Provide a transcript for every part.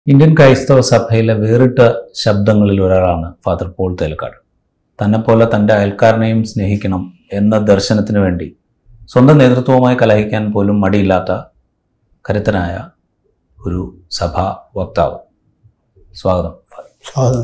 Indian ക്രൈസ്തവ സഭയിലെ വേറിട്ട ശബ്ദങ്ങളിൽ ഒരാളാണ് ഫാദർ പോൾ തേൽക്കാട് തന്നെപ്പോലെ തൻ്റെ അയൽക്കാരനെയും സ്നേഹിക്കണം എന്ന ദർശനത്തിന് വേണ്ടി സ്വന്തം നേതൃത്വവുമായി കലഹിക്കാൻ പോലും മടിയില്ലാത്ത കരുത്തനായ ഒരു സഭാ വക്താവ് സ്വാഗതം ഫാദർ. സ്വാഗതം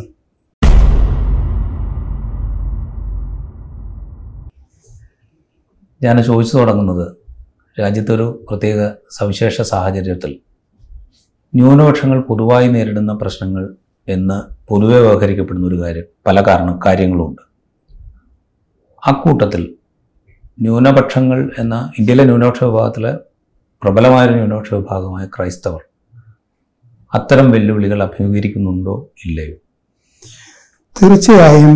ഞാൻ ചോദിച്ചു തുടങ്ങുന്നത് രാജ്യത്തൊരു പ്രത്യേക സവിശേഷ സാഹചര്യത്തിൽ ന്യൂനപക്ഷങ്ങൾ പൊതുവായി നേരിടുന്ന പ്രശ്നങ്ങൾ എന്ന് പൊതുവെ വ്യവഹരിക്കപ്പെടുന്ന ഒരു കാര്യം പല കാരണം കാര്യങ്ങളുമുണ്ട് അക്കൂട്ടത്തിൽ ന്യൂനപക്ഷങ്ങൾ എന്ന ഇന്ത്യയിലെ ന്യൂനപക്ഷ വിഭാഗത്തിലെ പ്രബലമായൊരു ന്യൂനപക്ഷ വിഭാഗമായ ക്രൈസ്തവർ അത്തരം വെല്ലുവിളികൾ അഭിമുഖീകരിക്കുന്നുണ്ടോ ഇല്ലയോ തീർച്ചയായും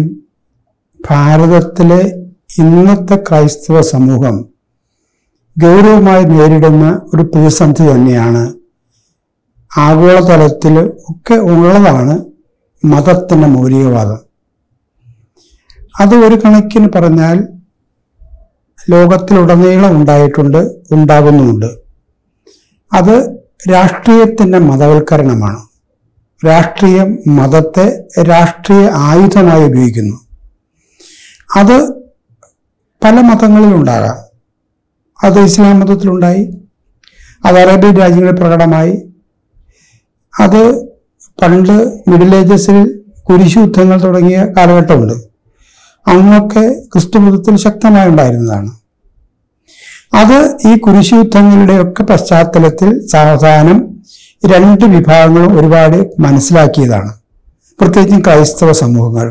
ഭാരതത്തിലെ ഇന്നത്തെ ക്രൈസ്തവ സമൂഹം ഗൗരവമായി നേരിടുന്ന ഒരു പ്രതിസന്ധി തന്നെയാണ് ആഗോളതലത്തിൽ ഒക്കെ ഉള്ളതാണ് മതത്തിൻ്റെ മൗലികവാദം അത് ഒരു കണക്കിന് പറഞ്ഞാൽ ലോകത്തിലുടനീളം ഉണ്ടായിട്ടുണ്ട് ഉണ്ടാകുന്നുമുണ്ട് അത് രാഷ്ട്രീയത്തിൻ്റെ മതവൽക്കരണമാണ് രാഷ്ട്രീയം മതത്തെ രാഷ്ട്രീയ ആയുധമായി ഉപയോഗിക്കുന്നു അത് പല മതങ്ങളിലുണ്ടാകാം അത് ഇസ്ലാം മതത്തിലുണ്ടായി അത് അറേബ്യൻ രാജ്യങ്ങളിൽ പ്രകടമായി അത് പണ്ട് മിഡിൽ ഏജസിൽ കുരിശുയുദ്ധങ്ങൾ തുടങ്ങിയ കാലഘട്ടമുണ്ട് അന്നൊക്കെ ക്രിസ്തു മതത്തിൽ ശക്തമായി ഉണ്ടായിരുന്നതാണ് അത് ഈ കുരിശുയുദ്ധങ്ങളുടെയൊക്കെ പശ്ചാത്തലത്തിൽ സാവധാനം രണ്ട് വിഭാഗങ്ങളും ഒരുപാട് മനസ്സിലാക്കിയതാണ് പ്രത്യേകിച്ചും ക്രൈസ്തവ സമൂഹങ്ങൾ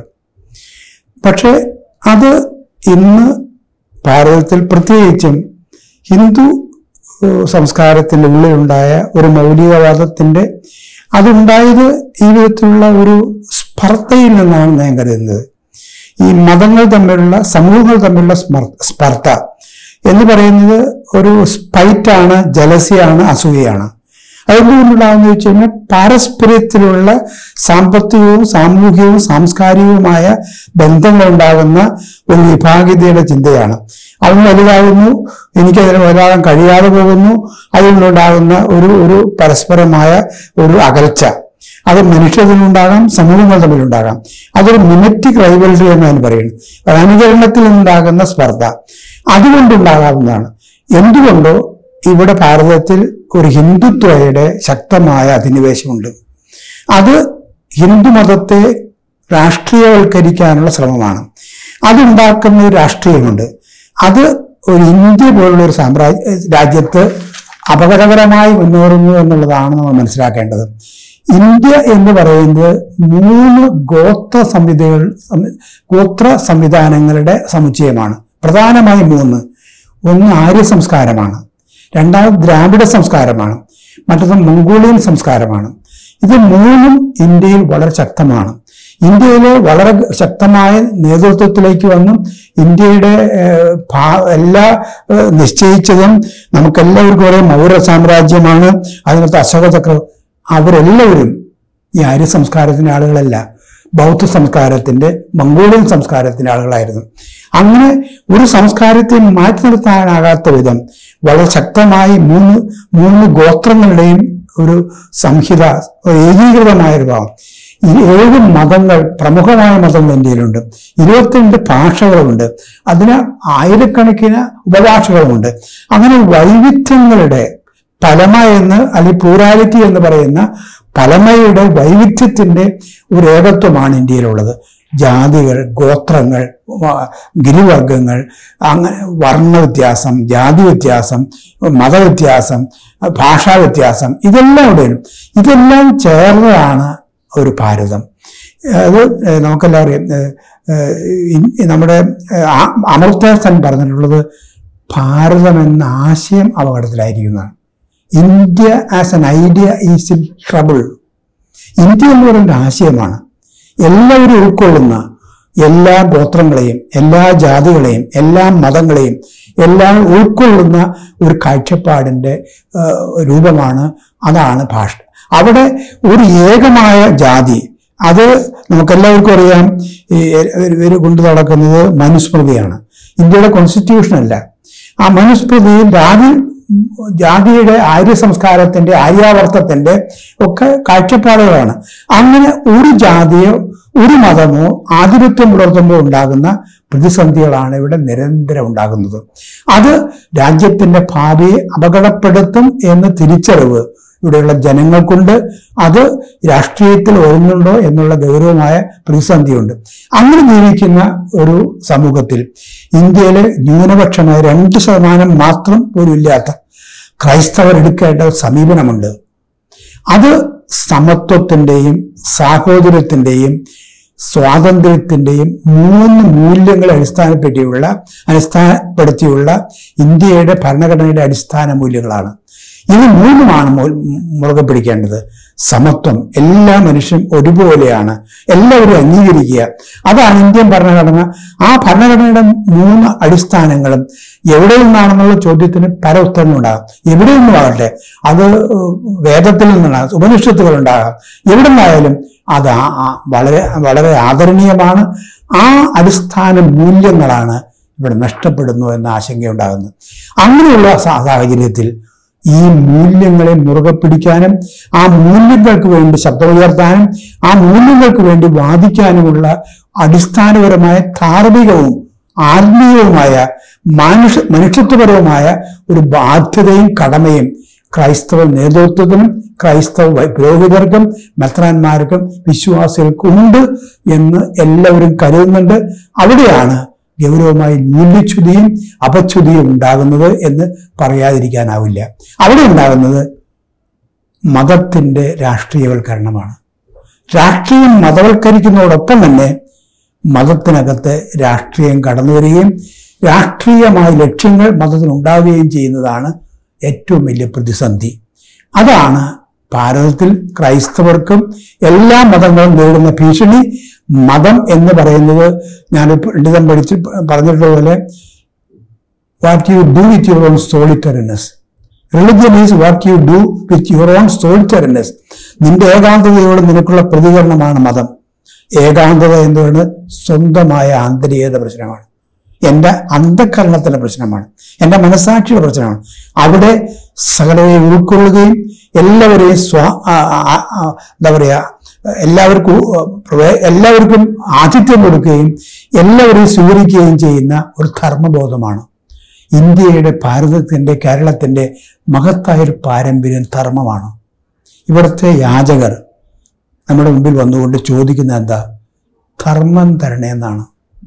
പക്ഷെ അത് ഇന്ന് ഭാരതത്തിൽ പ്രത്യേകിച്ചും ഹിന്ദു ഏഹ്, സംസ്കാരത്തിൻ്റെ ഉള്ളിലുണ്ടായ ഒരു മൗലികവാദത്തിൻ്റെ അതുണ്ടായത് ഈ വിധത്തിലുള്ള ഒരു സ്പർദ്ധയിൽ നിന്നാണ് ഞാൻ കരുതുന്നത് ഈ മതങ്ങൾ തമ്മിലുള്ള സമൂഹങ്ങൾ തമ്മിലുള്ള സ്മർ- സ്പർദ്ധ എന്ന് പറയുന്നത് ഒരു സ്പൈറ്റാണ് ജലസിയാണ് അസൂയയാണ് അതെന്തുകൊണ്ടുണ്ടാകുന്ന വെച്ച് കഴിഞ്ഞാൽ പാരസ്പര്യത്തിലുള്ള സാമ്പത്തികവും സാമൂഹികവും സാംസ്കാരികവുമായ ബന്ധങ്ങൾ ഉണ്ടാകുന്ന ഒരു വിഭാഗീയതയുടെ ചിന്തയാണ് അവൻ വലുതാകുന്നു എനിക്കതിന് വലുതാകാൻ കഴിയാതെ പോകുന്നു അതുകൊണ്ടുണ്ടാകുന്ന ഒരു ഒരു പരസ്പരമായ ഒരു അകൽച്ച അത് മനുഷ്യത്തിനുണ്ടാകാം സമൂഹങ്ങൾ തമ്മിലുണ്ടാകാം അതൊരു മിമറ്റിക് റൈവൽറി എന്നാണ് പറയുന്നത് അത് അനുകരണത്തിൽ നിന്നുണ്ടാകുന്ന സ്പർദ്ധ അതുകൊണ്ടുണ്ടാകാവുന്നതാണ് എന്തുകൊണ്ടോ ഇവിടെ ഭാരതത്തിൽ ഒരു ഹിന്ദുത്വയുടെ ശക്തമായ അധിനിവേശമുണ്ട് അത് ഹിന്ദുമതത്തെ രാഷ്ട്രീയവൽക്കരിക്കാനുള്ള ശ്രമമാണ് അതുണ്ടാക്കുന്ന ഒരു രാഷ്ട്രീയമുണ്ട് അത് ഒരു ഇന്ത്യ പോലുള്ള ഒരു സാമ്രാജ്യ രാജ്യത്ത് അപകടകരമായി മുന്നേറുന്നു എന്നുള്ളതാണ് നമ്മൾ മനസ്സിലാക്കേണ്ടത് ഇന്ത്യ എന്ന് പറയുന്നത് മൂന്ന് ഗോത്ര സംവിധകൾ സംവി- ഗോത്ര സംവിധാനങ്ങളുടെ സമുച്ചയമാണ് പ്രധാനമായും മൂന്ന് ഒന്ന് ആര്യ സംസ്കാരമാണ് രണ്ടാമത് ദ്രാവിഡ സംസ്കാരമാണ് മറ്റൊന്ന് മംഗോളിയൻ സംസ്കാരമാണ് ഇത് മൂന്നും ഇന്ത്യയിൽ വളരെ ശക്തമാണ് ഇന്ത്യയിലെ വളരെ ശക്തമായ നേതൃത്വത്തിലേക്ക് വന്നും ഇന്ത്യയുടെ ഏഹ്, ഭാ- എല്ലാ ഏഹ്, നിശ്ചയിച്ചതും നമുക്കെല്ലാവർക്കും ഒരേ മൗര്യ സാമ്രാജ്യമാണ് അതിനകത്ത് അശോക ചക്ര അവരെല്ലാവരും ഈ ആര്യ സംസ്കാരത്തിന്റെ ആളുകളല്ല ബൗദ്ധ സംസ്കാരത്തിന്റെ മംഗോളിയൻ സംസ്കാരത്തിന്റെ ആളുകളായിരുന്നു അങ്ങനെ ഒരു സംസ്കാരത്തെ മാറ്റി നിർത്താനാകാത്ത വിധം വളരെ ശക്തമായി മൂന്ന് മൂന്ന് ഗോത്രങ്ങളുടെയും ഒരു സംഹിത ഒരു ഏകീകൃതമായ ഒരു ഭാവം ഈ ഏഴ് മതങ്ങൾ പ്രമുഖമായ മതങ്ങൾ ഇന്ത്യയിലുണ്ട് ഇരുപത്തിരണ്ട് ഭാഷകളുമുണ്ട് അതിന് ആയിരക്കണക്കിന് ഉപഭാഷകളുമുണ്ട് അങ്ങനെ വൈവിധ്യങ്ങളുടെ പലമ എന്ന് അല്ലെങ്കിൽ പ്ലൂറാലിറ്റി എന്ന് പറയുന്ന പലമയുടെ വൈവിധ്യത്തിന്റെ ഒരു ഏകത്വമാണ് ഇന്ത്യയിലുള്ളത് ജാതികൾ ഗോത്രങ്ങൾ വ- ഗിരിവർഗങ്ങൾ അങ്ങനെ വർണ്ണവ്യത്യാസം ജാതി വ്യത്യാസം മതവ്യത്യാസം ഭാഷാ വ്യത്യാസം ഇതെല്ലാം ഇവിടെയുണ്ട് ഇതെല്ലാം ചേർന്നതാണ് ഒരു ഭാരതം അത് ഏഹ് നമുക്കെല്ലാം അറിയാം ഏഹ് ഏഹ് ഇൻ- നമ്മുടെ ഏഹ് ആ- അമർത്യ സെൻ പറഞ്ഞിട്ടുള്ളത് ഭാരതം എന്ന ആശയം അപകടത്തിലായിരിക്കുന്നതാണ് India as an idea is in trouble India എന്ന് പറയുന്ന ആശയമാണ് എല്ലാവരും ഉൾക്കൊള്ളുന്ന എല്ലാ ഗോത്രങ്ങളെയും എല്ലാ ജാതികളെയും എല്ലാ മതങ്ങളെയും എല്ലാം ഉൾക്കൊള്ളുന്ന ഒരു കാഴ്ചപ്പാടിന്റെ ആ, രൂപമാണ് അതാണ് ഭാഷ അവിടെ ഒരു ഏകമായ ജാതി അത് നമുക്കെല്ലാവർക്കും അറിയാം ഈ ഇവർ കൊണ്ടു നടക്കുന്നത് മനുസ്മൃതിയാണ് ഇന്ത്യയുടെ കോൺസ്റ്റിറ്റ്യൂഷൻ അല്ല ആ മനുസ്മൃതിയിൽ ജാതി ജാതിയുടെ ആര്യ സംസ്കാരത്തിന്റെ ആര്യാവർത്തത്തിന്റെ ഒക്കെ കാഴ്ചപ്പാടുകളാണ് അങ്ങനെ ഒരു ജാതിയോ ഒരു മതമോ ആധിപത്യം പുലർത്തുമ്പോൾ ഉണ്ടാകുന്ന പ്രതിസന്ധികളാണ് ഇവിടെ നിരന്തരം ഉണ്ടാകുന്നത് അത് രാജ്യത്തിന്റെ ഭാവിയെ അപകടപ്പെടുത്തും എന്ന തിരിച്ചറിവ് ഇവിടെയുള്ള ജനങ്ങൾക്കുണ്ട് അത് രാഷ്ട്രീയത്തിൽ വരുന്നുണ്ടോ എന്നുള്ള ഗൗരവമായ പ്രതിസന്ധിയുണ്ട് അങ്ങനെ ജീവിക്കുന്ന ഒരു സമൂഹത്തിൽ ഇന്ത്യയിലെ ന്യൂനപക്ഷമായ രണ്ട് ശതമാനം മാത്രം പോലും ഇല്ലാത്ത ക്രൈസ്തവർ എടുക്കേണ്ട ഒരു സമീപനമുണ്ട് അത് സമത്വത്തിന്റെയും സാഹോദര്യത്തിന്റെയും സ്വാതന്ത്ര്യത്തിന്റെയും മൂന്ന് മൂല്യങ്ങളെ അടിസ്ഥാനപ്പെടുത്തിയുള്ള അടിസ്ഥാനപ്പെടുത്തിയുള്ള ഇന്ത്യയുടെ ഭരണഘടനയുടെ അടിസ്ഥാന മൂല്യങ്ങളാണ് ഇത് മൂന്നുമാണ് മു- മുറുകെ പിടിക്കേണ്ടത് സമത്വം എല്ലാ മനുഷ്യരും ഒരുപോലെയാണ് എല്ലാവരും അംഗീകരിക്കുക അതാണ് ഇന്ത്യൻ ഭരണഘടന ആ ഭരണഘടനയുടെ മൂന്ന് അടിസ്ഥാനങ്ങളും എവിടെ നിന്നാണെന്നുള്ള ചോദ്യത്തിന് പല ഉത്തരങ്ങളുണ്ടാകാം എവിടെ നിന്നുമാകട്ടെ അത് വേദത്തിൽ നിന്നുണ്ടാകാം ഉപനിഷത്തുകൾ ഉണ്ടാകാം എവിടെ നിന്നായാലും അത് ആ- ആ വളരെ വളരെ ആദരണീയമാണ് ആ അടിസ്ഥാന മൂല്യങ്ങളാണ് ഇവിടെ നഷ്ടപ്പെടുന്നു എന്ന ആശങ്കയുണ്ടാകുന്നു അങ്ങനെയുള്ള സാ- സാഹചര്യത്തിൽ ഈ മൂല്യങ്ങളെ മുറുകെ പിടിക്കാനും ആ മൂല്യങ്ങൾക്ക് വേണ്ടി ശബ്ദമുയർത്താനും ആ മൂല്യങ്ങൾക്ക് വേണ്ടി വാദിക്കാനുമുള്ള അടിസ്ഥാനപരമായ ധാർമ്മികവും ആത്മീയവുമായ മാനുഷ മനുഷ്യത്വപരവുമായ ഒരു ബാധ്യതയും കടമയും ക്രൈസ്തവ നേതൃത്വത്തിനും ക്രൈസ്തവ വൈ- പുരോഹിതർക്കും മെത്രാന്മാർക്കും വിശ്വാസികൾക്കും ഉണ്ട് എന്ന് എല്ലാവരും കരുതുന്നുണ്ട് അവിടെയാണ് ഗൗരവമായി മൂല്യച്യുതിയും അപച്യുതിയും ഉണ്ടാകുന്നത് എന്ന് പറയാതിരിക്കാനാവില്ല അവിടെ ഉണ്ടാകുന്നത് മതത്തിന്റെ രാഷ്ട്രീയവൽക്കരണമാണ് രാഷ്ട്രീയം മതവൽക്കരിക്കുന്നതോടൊപ്പം തന്നെ മതത്തിനകത്ത് രാഷ്ട്രീയം കടന്നു വരികയും രാഷ്ട്രീയമായ ലക്ഷ്യങ്ങൾ മതത്തിനുണ്ടാവുകയും ചെയ്യുന്നതാണ് ഏറ്റവും വലിയ പ്രതിസന്ധി അതാണ് ഭാരതത്തിൽ ക്രൈസ്തവർക്കും എല്ലാ മതങ്ങളും നേരിടുന്ന ഭീഷണി മതം എന്ന് പറയുന്നത് ഞാൻ പണ്ഡിതൻ പഠിച്ച് പറഞ്ഞിട്ടുള്ളതുപോലെ what you do with your own solitariness religion is what you do with your own solitariness നിന്റെ ഏകാന്തതയോട് നിനക്കുള്ള പ്രതികരണമാണ് മതം ഏകാന്തത എന്ന് പറയുന്നത് സ്വന്തമായ ആന്തരികത പ്രശ്നമാണ് എൻ്റെ അന്ധകരണത്തിന്റെ പ്രശ്നമാണ് എൻ്റെ മനസാക്ഷിയുടെ പ്രശ്നമാണ് അവിടെ സകലരെ ഉൾക്കൊള്ളുകയും എല്ലാവരെയും സ്വ ആ- ആ- ആ- എന്താ പറയുക എല്ലാവർക്കും ഉ- പ്രവേ- എല്ലാവർക്കും ആതിഥ്യം കൊടുക്കുകയും എല്ലാവരെയും സ്വീകരിക്കുകയും ചെയ്യുന്ന ഒരു ധർമ്മബോധമാണ് ഇന്ത്യയുടെ ഭാരതത്തിന്റെ കേരളത്തിന്റെ മഹത്തായ ഒരു പാരമ്പര്യം ധർമ്മമാണ് ഇവിടുത്തെ യാചകർ നമ്മുടെ മുമ്പിൽ വന്നുകൊണ്ട് ചോദിക്കുന്ന എന്താ ധർമ്മം തരണേ എന്നാണ്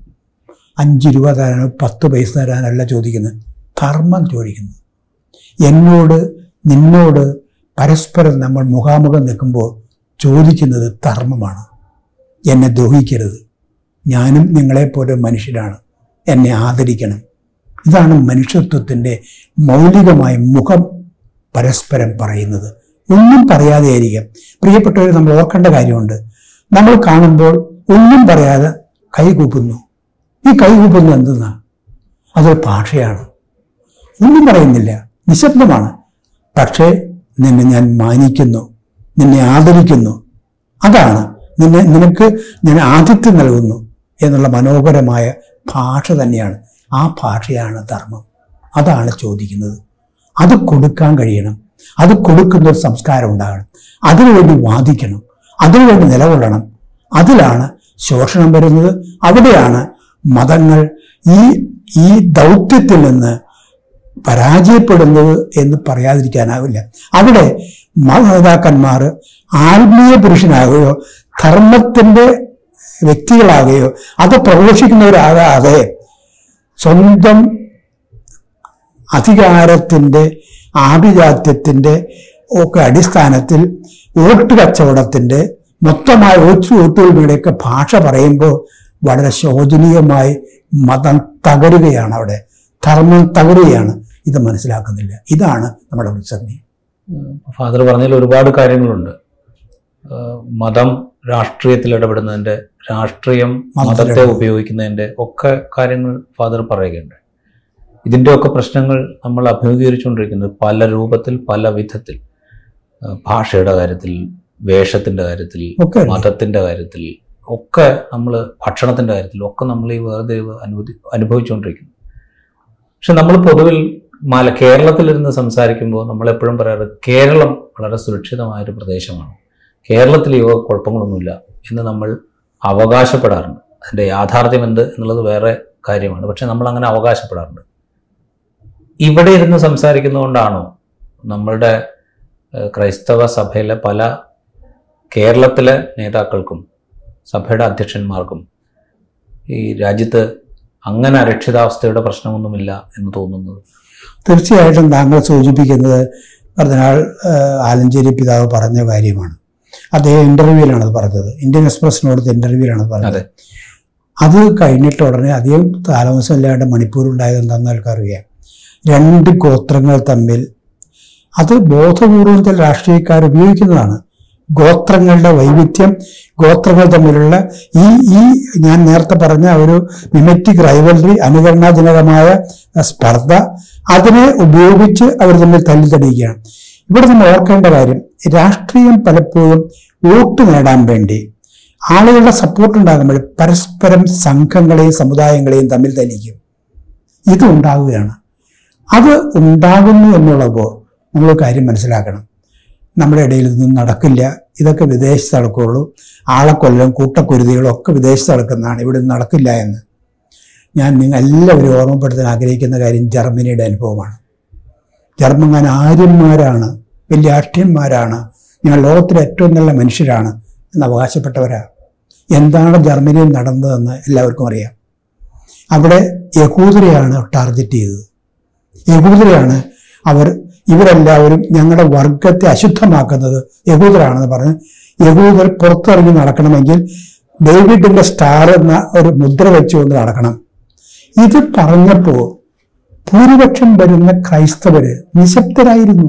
അഞ്ച് രൂപ തരാനോ പത്ത് പൈസ തരാനല്ല ചോദിക്കുന്നത് ധർമ്മം ചോദിക്കുന്നു എന്നോട് നിന്നോട് പരസ്പരം നമ്മൾ മുഖാമുഖം നിൽക്കുമ്പോൾ ചോദിക്കുന്നത് ധർമ്മമാണ് എന്നെ ദ്രോഹിക്കരുത് ഞാനും നിങ്ങളെപ്പോലെ മനുഷ്യരാണ് എന്നെ ആദരിക്കണം ഇതാണ് മനുഷ്യത്വത്തിൻ്റെ മൗലികമായ മുഖം പരസ്പരം പറയുന്നത് ഒന്നും പറയാതെ ആയിരിക്കാം പ്രിയപ്പെട്ടവർ നമ്മൾ ഓർക്കേണ്ട കാര്യമുണ്ട് നമ്മൾ കാണുമ്പോൾ ഒന്നും പറയാതെ കൈകൂപ്പുന്നു ഈ കൈകൂപ്പുന്നത് എന്തെന്നാ അതൊരു ഭാഷയാണ് ഒന്നും പറയുന്നില്ല നിശബ്ദമാണ് പക്ഷേ നിന്നെ ഞാൻ മാനിക്കുന്നു നിന്നെ ആദരിക്കുന്നു അതാണ് നിന്നെ നിനക്ക് ഞാൻ ആതിഥ്യം നൽകുന്നു എന്നുള്ള മനോഹരമായ ഭാഷ തന്നെയാണ് ആ ഭാഷയാണ് ധർമ്മം അതാണ് ചോദിക്കുന്നത് അത് കൊടുക്കാൻ കഴിയണം അത് കൊടുക്കുന്ന ഒരു സംസ്കാരം ഉണ്ടാകണം അതിനുവേണ്ടി വാദിക്കണം അതിനുവേണ്ടി നിലകൊള്ളണം അതിലാണ് ശോഷണം വരുന്നത് അവിടെയാണ് മതങ്ങൾ ഈ ഈ ദൗത്യത്തിൽ നിന്ന് പരാജയപ്പെടുന്നത് എന്ന് പറയാതിരിക്കാനാവില്ല അവിടെ മാതാപിതാക്കന്മാർ ആത്മീയ പുരുഷനാകുകയോ ധർമ്മത്തിന്റെ വ്യക്തികളാകുകയോ അത് പ്രഘോഷിക്കുന്നവരാകാതെ സ്വന്തം അധികാരത്തിന്റെ ആഭിജാത്യത്തിന്റെ ഒക്കെ അടിസ്ഥാനത്തിൽ വോട്ട് കച്ചവടത്തിന്റെ മൊത്തമായ വോട്ട് വോട്ടുകളുടെയൊക്കെ ഭാഷ പറയുമ്പോൾ വളരെ ശോചനീയമായി മതം തകരുകയാണ് അവിടെ ധർമ്മം തകരുകയാണ് ഇത് മനസ്സിലാക്കുന്നില്ല ഇതാണ് നമ്മുടെ പ്രതിസന്ധി ഫാദർ പറഞ്ഞതിൽ ഒരുപാട് കാര്യങ്ങളുണ്ട് ഏഹ് മതം രാഷ്ട്രീയത്തിൽ ഇടപെടുന്നതിന്റെ രാഷ്ട്രീയം മതത്തിൽ മതത്തെ ഇടപെടുന്നു. ഉപയോഗിക്കുന്നതിന്റെ ഒക്കെ കാര്യങ്ങൾ ഫാദർ പറയുകയുണ്ട് ഇതിന്റെ ഒക്കെ പ്രശ്നങ്ങൾ നമ്മൾ അഭിമുഖീകരിച്ചുകൊണ്ടിരിക്കുന്നത് പല രൂപത്തിൽ പല വിധത്തിൽ ഏഹ് ഭാഷയുടെ കാര്യത്തിൽ വേഷത്തിന്റെ കാര്യത്തിൽ ഒക്കെ ഉണ്ട്. മതത്തിന്റെ കാര്യത്തിൽ ഒക്കെ നമ്മൾ ഭക്ഷണത്തിന്റെ കാര്യത്തിൽ ഒക്കെ നമ്മൾ ഈ വേർതിരിവ് അനുഭൂതി അനുഭവിച്ചുകൊണ്ടിരിക്കുന്നു പക്ഷെ നമ്മൾ പൊതുവിൽ മാല കേരളത്തിലിരുന്ന് സംസാരിക്കുമ്പോൾ നമ്മൾ എപ്പോഴും പറയാറ് കേരളം വളരെ സുരക്ഷിതമായൊരു പ്രദേശമാണ് കേരളത്തിൽ യുവ കുഴപ്പങ്ങളൊന്നുമില്ല എന്ന് നമ്മൾ അവകാശപ്പെടാറുണ്ട് അതിൻ്റെ യാഥാർത്ഥ്യം എന്ത് എന്നുള്ളത് വേറെ കാര്യമാണ് പക്ഷെ നമ്മൾ അങ്ങനെ അവകാശപ്പെടാറുണ്ട് ഇവിടെ ഇരുന്ന് സംസാരിക്കുന്നതുകൊണ്ടാണോ നമ്മളുടെ ഏഹ്, ക്രൈസ്തവ സഭയിലെ പല കേരളത്തിലെ നേതാക്കൾക്കും സഭയുടെ അധ്യക്ഷന്മാർക്കും ഈ രാജ്യത്ത് അങ്ങനെ അരക്ഷിതാവസ്ഥയുടെ പ്രശ്നമൊന്നുമില്ല എന്ന് തോന്നുന്നത് തീർച്ചയായിട്ടും താങ്കൾ സൂചിപ്പിക്കുന്നത് കർദിനാൾ ഏഹ്, ആലഞ്ചേരി പിതാവ് പറഞ്ഞ കാര്യമാണ് അദ്ദേഹം ഇന്റർവ്യൂവിലാണ് അത് പറഞ്ഞത് ഇന്ത്യൻ എക്സ്പ്രസിനോട് ഇന്റർവ്യൂവിലാണ് അത് പറഞ്ഞത് അതെ. അത് കഴിഞ്ഞിട്ട് ഉടനെ അധികം താമസമില്ലാണ്ട് മണിപ്പൂർ ഉണ്ടായത് എന്താണെന്ന് ആൾക്കറിയാം രണ്ട് ഗോത്രങ്ങൾ തമ്മിൽ അത് ബോധപൂർവം ചില രാഷ്ട്രീയക്കാർ ഉപയോഗിക്കുന്നതാണ് ഗോത്രങ്ങളുടെ വൈവിധ്യം ഗോത്രങ്ങൾ തമ്മിലുള്ള ഈ ഈ ഞാൻ നേരത്തെ പറഞ്ഞ ഒരു മിമറ്റിക് റൈവലറി അനുകരണാജനകമായ സ്പർദ്ധ അതിനെ ഉപയോഗിച്ച് അവർ തമ്മിൽ തല്ലിത്തടിക്കുകയാണ് ഇവിടെ നമ്മൾ ഓർക്കേണ്ട കാര്യം രാഷ്ട്രീയം പലപ്പോഴും വോട്ട് നേടാൻ വേണ്ടി ആളുകളുടെ സപ്പോർട്ട് ഉണ്ടാകുമ്പോൾ പരസ്പരം സംഘങ്ങളെയും സമുദായങ്ങളെയും തമ്മിൽ തല്ലിക്കും ഇത് ഉണ്ടാവുകയാണ് അത് ഉണ്ടാകുന്നു എന്നുള്ളപ്പോൾ നമ്മൾ കാര്യം മനസ്സിലാക്കണം നമ്മുടെ ഇടയിൽ ഇതൊന്നും നടക്കില്ല ഇതൊക്കെ വിദേശത്ത് നടക്കുകയുള്ളൂ ആളെക്കൊല്ലം കൂട്ടക്കുരുതികളും ഒക്കെ വിദേശത്ത് നടക്കുന്നതാണ് ഇവിടെ ഒന്നും നടക്കില്ല എന്ന് ഞാൻ നിങ്ങൾ എല്ലാവരും ഓർമ്മപ്പെടുത്താൻ ആഗ്രഹിക്കുന്ന കാര്യം ജർമ്മനിയുടെ അനുഭവമാണ് ജർമ്മൻ ആര്യന്മാരാണ് വലിയ ആഠ്യന്മാരാണ് ഞങ്ങൾ ലോകത്തിലെ ഏറ്റവും നല്ല മനുഷ്യരാണ് എന്ന് അവകാശപ്പെട്ടവരാ എന്താണ് ജർമ്മനിയിൽ നടന്നതെന്ന് എല്ലാവർക്കും അറിയാം അവിടെ യഹൂദരെയാണ് ടാർഗറ്റ് ചെയ്തത് യഹൂദരെയാണ് അവർ ഇവരെല്ലാവരും ഞങ്ങളുടെ വർഗത്തെ അശുദ്ധമാക്കുന്നത് യഹൂദരാണെന്ന് പറഞ്ഞ് യഹൂദർ പുറത്തിറങ്ങി നടക്കണമെങ്കിൽ ഡേവിഡിന്റെ സ്റ്റാർ എന്ന ഒരു മുദ്ര വെച്ചുകൊണ്ട് നടക്കണം ഇത് പറഞ്ഞപ്പോൾ ഭൂരിപക്ഷം വരുന്ന ക്രൈസ്തവര് നിശബ്ദരായിരുന്നു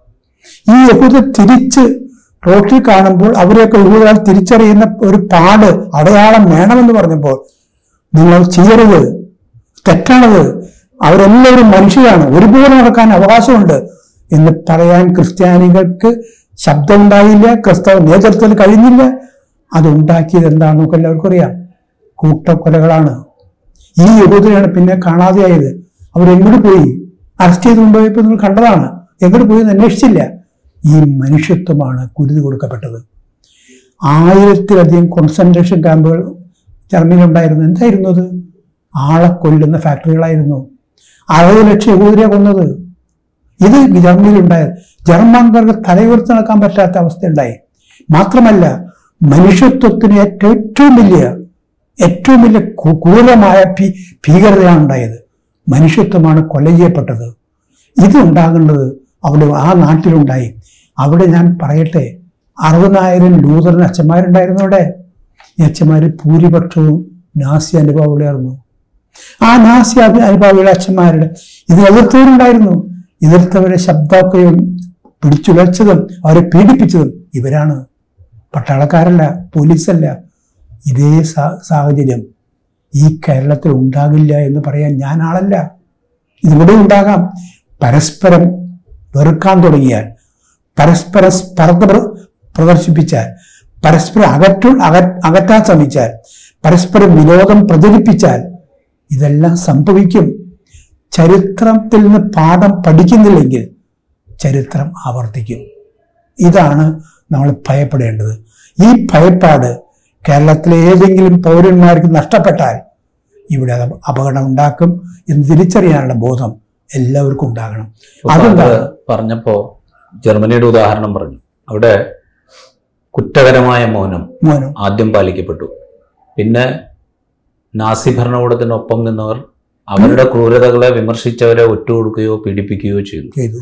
ഈ യഹൂദർ തിരിച്ച് റോട്ടിൽ കാണുമ്പോൾ അവരെയൊക്കെ യഹൂദരാൽ തിരിച്ചറിയുന്ന ഒരു പാട് അടയാളം വേണമെന്ന് പറഞ്ഞപ്പോൾ നിങ്ങൾ ചെയ്യരുത് തെറ്റാണത് അവരെല്ലാവരും മനുഷ്യരാണ് ഒരുപോലെ നടക്കാൻ അവകാശമുണ്ട് എന്ന് പറയാൻ ക്രിസ്ത്യാനികൾക്ക് ശബ്ദമുണ്ടായില്ല ക്രിസ്തവ നേതൃത്വത്തിൽ കഴിഞ്ഞില്ല അതുണ്ടാക്കിയത് എന്താണെന്ന് നമുക്ക് എല്ലാവർക്കും അറിയാം കൂട്ടക്കൊലകളാണ് ഈ യഹൂദരെയാണ് പിന്നെ കാണാതെയായത് അവരെങ്ങോട്ട് പോയി അറസ്റ്റ് ചെയ്ത് കൊണ്ടുപോയപ്പോൾ നിങ്ങൾ കണ്ടതാണ് എങ്ങോട്ട് പോയി എന്ന് അന്വേഷിച്ചില്ല ഈ മനുഷ്യത്വമാണ് കുരുതി കൊടുക്കപ്പെട്ടത് ആയിരത്തിലധികം കോൺസെൻട്രേഷൻ ക്യാമ്പുകൾ ജർമ്മനിയിൽ ഉണ്ടായിരുന്നു എന്തായിരുന്നു അത് ആളെ കൊല്ലുന്ന ഫാക്ടറികളായിരുന്നു അറുപത് ലക്ഷം യഹൂദരെ കൊന്നത് ഇത് ജർമ്മനിയിലുണ്ടായത് ജർമ്മൻകാർക്ക് തലയുയർത്തി നടക്കാൻ പറ്റാത്ത അവസ്ഥയുണ്ടായി മാത്രമല്ല മനുഷ്യത്വത്തിന് ഏറ്റവും ഏറ്റവും വലിയ ഏറ്റവും വലിയ കു- ക്രൂരമായ ഭീ ഭീകരതയാണ് ഉണ്ടായത് മനുഷ്യത്വമാണ് കൊല ചെയ്യപ്പെട്ടത് ഇത് ഉണ്ടാകേണ്ടത് അവിടെ ആ നാട്ടിലുണ്ടായി അവിടെ ഞാൻ പറയട്ടെ അറുപതിനായിരം ലൂതറൻ അച്ഛന്മാരുണ്ടായിരുന്നു അവിടെ ഈ അച്ഛന്മാരിൽ ഭൂരിപക്ഷവും നാസി അനുഭവങ്ങളായിരുന്നു ആ നാസി അഭി- അനുഭാവികളുടെ അച്ഛന്മാരുടെ ഇത് എതിർത്തവരുണ്ടായിരുന്നു എതിർത്തവരെ ശബ്ദമൊക്കെയും പിടിച്ചുലച്ചതും അവരെ പീഡിപ്പിച്ചതും ഇവരാണ് പട്ടാളക്കാരല്ല പോലീസല്ല ഇതേ സാ- സാഹചര്യം ഈ കേരളത്തിൽ ഉണ്ടാകില്ല എന്ന് പറയാൻ ഞാൻ ആളല്ല ഇതിവിടെ ഉണ്ടാകാം പരസ്പരം വെറുക്കാൻ തുടങ്ങിയാൽ പരസ്പരം സ്പർദ്ധ പ്ര- പ്രദർശിപ്പിച്ചാൽ പരസ്പരം അകറ്റു അക അകറ്റാൻ ശ്രമിച്ചാൽ പരസ്പരം വിരോധം പ്രചരിപ്പിച്ചാൽ ഇതെല്ലാം സംഭവിക്കും ചരിത്രത്തിൽ നിന്ന് പാഠം പഠിക്കുന്നില്ലെങ്കിൽ ചരിത്രം ആവർത്തിക്കും ഇതാണ് നമ്മൾ ഭയപ്പെടേണ്ടത് ഈ ഭയപ്പാട് കേരളത്തിലെ ഏതെങ്കിലും പൗരന്മാർക്ക് നഷ്ടപ്പെട്ടാൽ ഇവിടെ അത് അപകടം ഉണ്ടാക്കും എന്ന് തിരിച്ചറിയാനുള്ള ബോധം എല്ലാവർക്കും ഉണ്ടാകണം അതെന്താ ഫാദർ പറഞ്ഞപ്പോ ജർമ്മനിയുടെ ഉദാഹരണം പറഞ്ഞു അവിടെ കുറ്റകരമായ മൗനം മോനും ആദ്യം പാലിക്കപ്പെട്ടു പിന്നെ നാസി ഭരണകൂടത്തിനൊപ്പം നിന്നവർ അവരുടെ ക്രൂരതകളെ വിമർശിച്ചവരെ ഒറ്റുകൊടുക്കുകയോ പീഡിപ്പിക്കുകയോ ചെയ്തു ചെയ്തു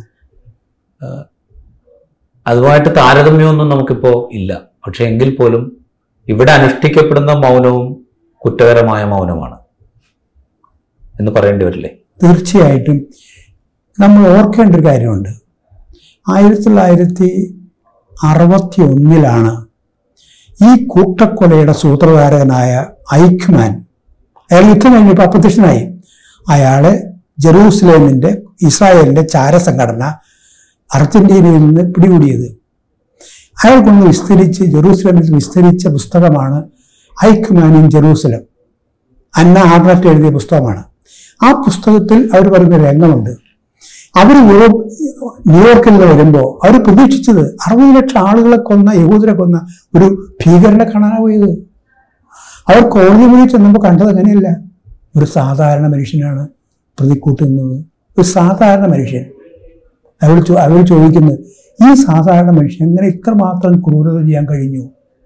അതുമായിട്ട് താരതമ്യമൊന്നും നമുക്കിപ്പോ ഇല്ല പക്ഷെ എങ്കിൽ പോലും ഇവിടെ അനുഷ്ഠിക്കപ്പെടുന്ന മൗനവും കുറ്റകരമായ മൗനമാണ് എന്ന് പറയേണ്ടി വരില്ലേ തീർച്ചയായിട്ടും നമ്മൾ ഓർക്കേണ്ട ഒരു കാര്യമുണ്ട് ആയിരത്തി തൊള്ളായിരത്തി അറുപത്തി ഒന്നിലാണ് ഈ കൂട്ടക്കൊലയുടെ സൂത്രധാരകനായ ഐക്മാൻ അയാൾ യുദ്ധം കഴിഞ്ഞപ്പോൾ അപ്രത്യക്ഷനായി അയാളെ ജെറൂസലേമിന്റെ ഇസ്രായേലിന്റെ ചാരസംഘടന അർജന്റീനയിൽ നിന്ന് പിടികൂടിയത് അയാൾ കൊണ്ട് വിസ്തരിച്ച് ജെറൂസലേമിൽ വിസ്തരിച്ച പുസ്തകമാണ് Eichmann in Jerusalem Hannah Arendt എഴുതിയ പുസ്തകമാണ് ആ പുസ്തകത്തിൽ അവർ പറയുന്ന രംഗമുണ്ട് അവർ യൂറോപ്പ് ന്യൂയോർക്കിൽ നിന്ന് വരുമ്പോൾ അവർ പ്രതീക്ഷിച്ചത് അറുപത് ലക്ഷം ആളുകളെ കൊന്ന യഹൂദരെ കൊന്ന ഒരു ഭീകരനെ കാണാനാണ് പോയത് അവർ കോടതി മുറി ചെന്നപ്പോൾ കണ്ടത് അങ്ങനെയല്ല ഒരു സാധാരണ മനുഷ്യനാണ് പ്രതിക്കൂട്ടുന്നത് ഒരു സാധാരണ മനുഷ്യൻ അവർ ചോ- അവർ ചോദിക്കുന്നത് ഈ സാധാരണ മനുഷ്യൻ എങ്ങനെ ഇത്രമാത്രം ക്രൂരത ചെയ്യാൻ കഴിഞ്ഞു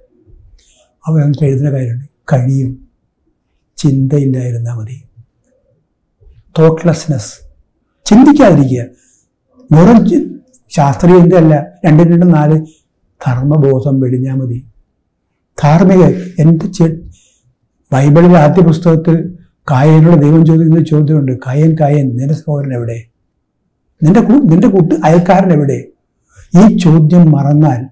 അവർ എന്നിട്ട് എഴുതുന്ന കാര്യമുണ്ട് കഴിയും ചിന്തയില്ലായിരുന്നാൽ മതി തോട്ട്ലെസ്നെസ് ചിന്തിക്കാതിരിക്കുക വെറും ചി- ശാസ്ത്രീയ ചിന്തയല്ല രണ്ട് രണ്ട് നാല് ധർമ്മബോധം വെടിഞ്ഞാൽ മതി ധാർമ്മിക എൻ്റെ ചെ- ബൈബിളിലെ ആദ്യ പുസ്തകത്തിൽ കായനോട് ദൈവം ചോദിക്കുന്ന ചോദ്യമുണ്ട് കായൻ കായൻ നിന്റെ സഹോദരൻ എവിടെ നിന്റെ കൂ- നിന്റെ കൂട്ട് അയൽക്കാരൻ എവിടെ ഈ ചോദ്യം മറന്നാൽ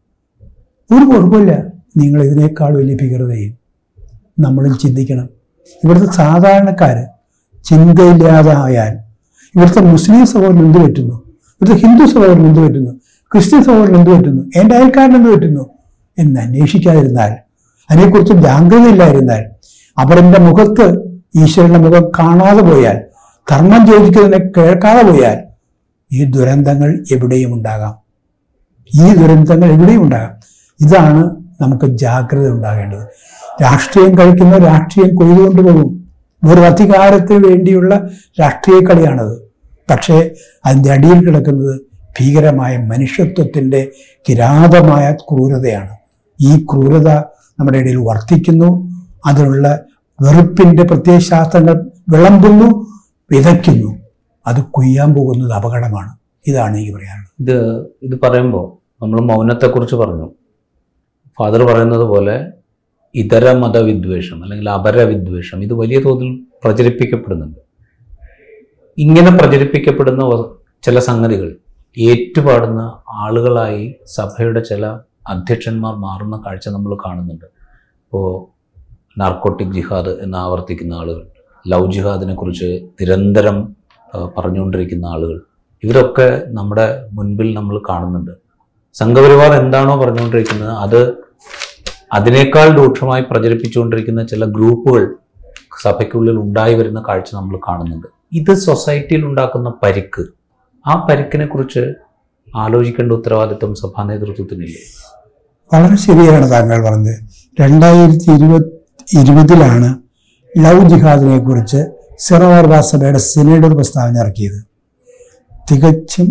ഒരു കുഴപ്പമില്ല നിങ്ങൾ ഇതിനേക്കാൾ വലിയ ഭീകരതയും നമ്മളിൽ ചിന്തിക്കണം ഇവിടുത്തെ സാധാരണക്കാർ ചിന്തയില്ലാതെ ആയാൽ ഇവിടുത്തെ മുസ്ലിം സഹോദരൻ എന്ത് പറ്റുന്നു ഇവിടുത്തെ ഹിന്ദു സഹോദരൻ എന്ത് പറ്റുന്നു ക്രിസ്ത്യൻ സഹോദരൻ എന്ത് പറ്റുന്നു എൻ്റെ അയൽക്കാരൻ എന്ത് പറ്റുന്നു എന്ന് അന്വേഷിക്കാതിരുന്നാൽ അതിനെക്കുറിച്ച് ജാഗ്രതയില്ലായിരുന്നാൽ അവരുടെ മുഖത്ത് ഈശ്വരന്റെ മുഖം കാണാതെ പോയാൽ ധർമ്മം ചോദിക്കുന്നതിനെ കേൾക്കാതെ പോയാൽ ഈ ദുരന്തങ്ങൾ എവിടെയും ഉണ്ടാകാം ഈ ദുരന്തങ്ങൾ എവിടെയും ഉണ്ടാകാം ഇതാണ് നമുക്ക് ജാഗ്രത ഉണ്ടാകേണ്ടത് രാഷ്ട്രീയം കളിക്കുന്ന രാഷ്ട്രീയം കൊയ്തുകൊണ്ട് പോകും ഒരു അധികാരത്തിന് വേണ്ടിയുള്ള രാഷ്ട്രീയ കളിയാണത് പക്ഷേ അതിൻ്റെ അടിയിൽ കിടക്കുന്നത് ഭീകരമായ മനുഷ്യത്വത്തിൻ്റെ കിരാതമായ ക്രൂരതയാണ് ഈ ക്രൂരത നമ്മുടെ ഇടയിൽ വർദ്ധിക്കുന്നു അതിനുള്ള വെറുപ്പിൻ്റെ പ്രത്യയശാസ്ത്രങ്ങൾ വിളമ്പുന്നു വിതയ്ക്കുന്നു അത് കൊയ്യാൻ പോകുന്നത് അപകടമാണ് ഇതാണ് എനിക്ക് പറയാനുള്ളത് ഇത് ഇത് പറയുമ്പോൾ നമ്മൾ മൗനത്തെക്കുറിച്ച് പറഞ്ഞു ഫാദർ പറയുന്നത് പോലെ ഇതര മതവിദ്വേഷം അല്ലെങ്കിൽ അപരവിദ്വേഷം ഇത് വലിയ തോതിൽ പ്രചരിപ്പിക്കപ്പെടുന്നുണ്ട് ഇങ്ങനെ പ്രചരിപ്പിക്കപ്പെടുന്ന വ- ചില സംഗതികൾ ഏറ്റുപാടുന്ന ആളുകളായി സഭയുടെ ചില അധ്യക്ഷന്മാർ മാറുന്ന കാഴ്ച നമ്മൾ കാണുന്നുണ്ട് ഇപ്പോൾ നാർക്കോട്ടിക് ജിഹാദ് എന്ന് ആവർത്തിക്കുന്ന ആളുകൾ ലവ് ജിഹാദിനെ കുറിച്ച് നിരന്തരം ആ, പറഞ്ഞുകൊണ്ടിരിക്കുന്ന ആളുകൾ ഇവരൊക്കെ നമ്മുടെ മുൻപിൽ നമ്മൾ കാണുന്നുണ്ട് സംഘപരിവാർ എന്താണോ പറഞ്ഞുകൊണ്ടിരിക്കുന്നത് അത് അതിനേക്കാൾ രൂക്ഷമായി പ്രചരിപ്പിച്ചുകൊണ്ടിരിക്കുന്ന ചില ഗ്രൂപ്പുകൾ സഭയ്ക്കുള്ളിൽ ഉണ്ടായി വരുന്ന കാഴ്ച നമ്മൾ കാണുന്നുണ്ട് ഇത് സൊസൈറ്റിയിൽ ഉണ്ടാക്കുന്ന പരിക്ക് ആ പരിക്കിനെ കുറിച്ച് ആലോചിക്കേണ്ട ഉത്തരവാദിത്വം സഭാ നേതൃത്വത്തിനില്ലേ വളരെ ശരിയാണ് താങ്കൾ പറഞ്ഞത് രണ്ടായിരത്തി ഇരുപത് ഇരുപതിലാണ് ലവ് ജിഹാദിനെ കുറിച്ച് സിറോർബാ സഭയുടെ സിനഡ് ഒരു പ്രസ്താവന ഇറക്കിയത് തികച്ചും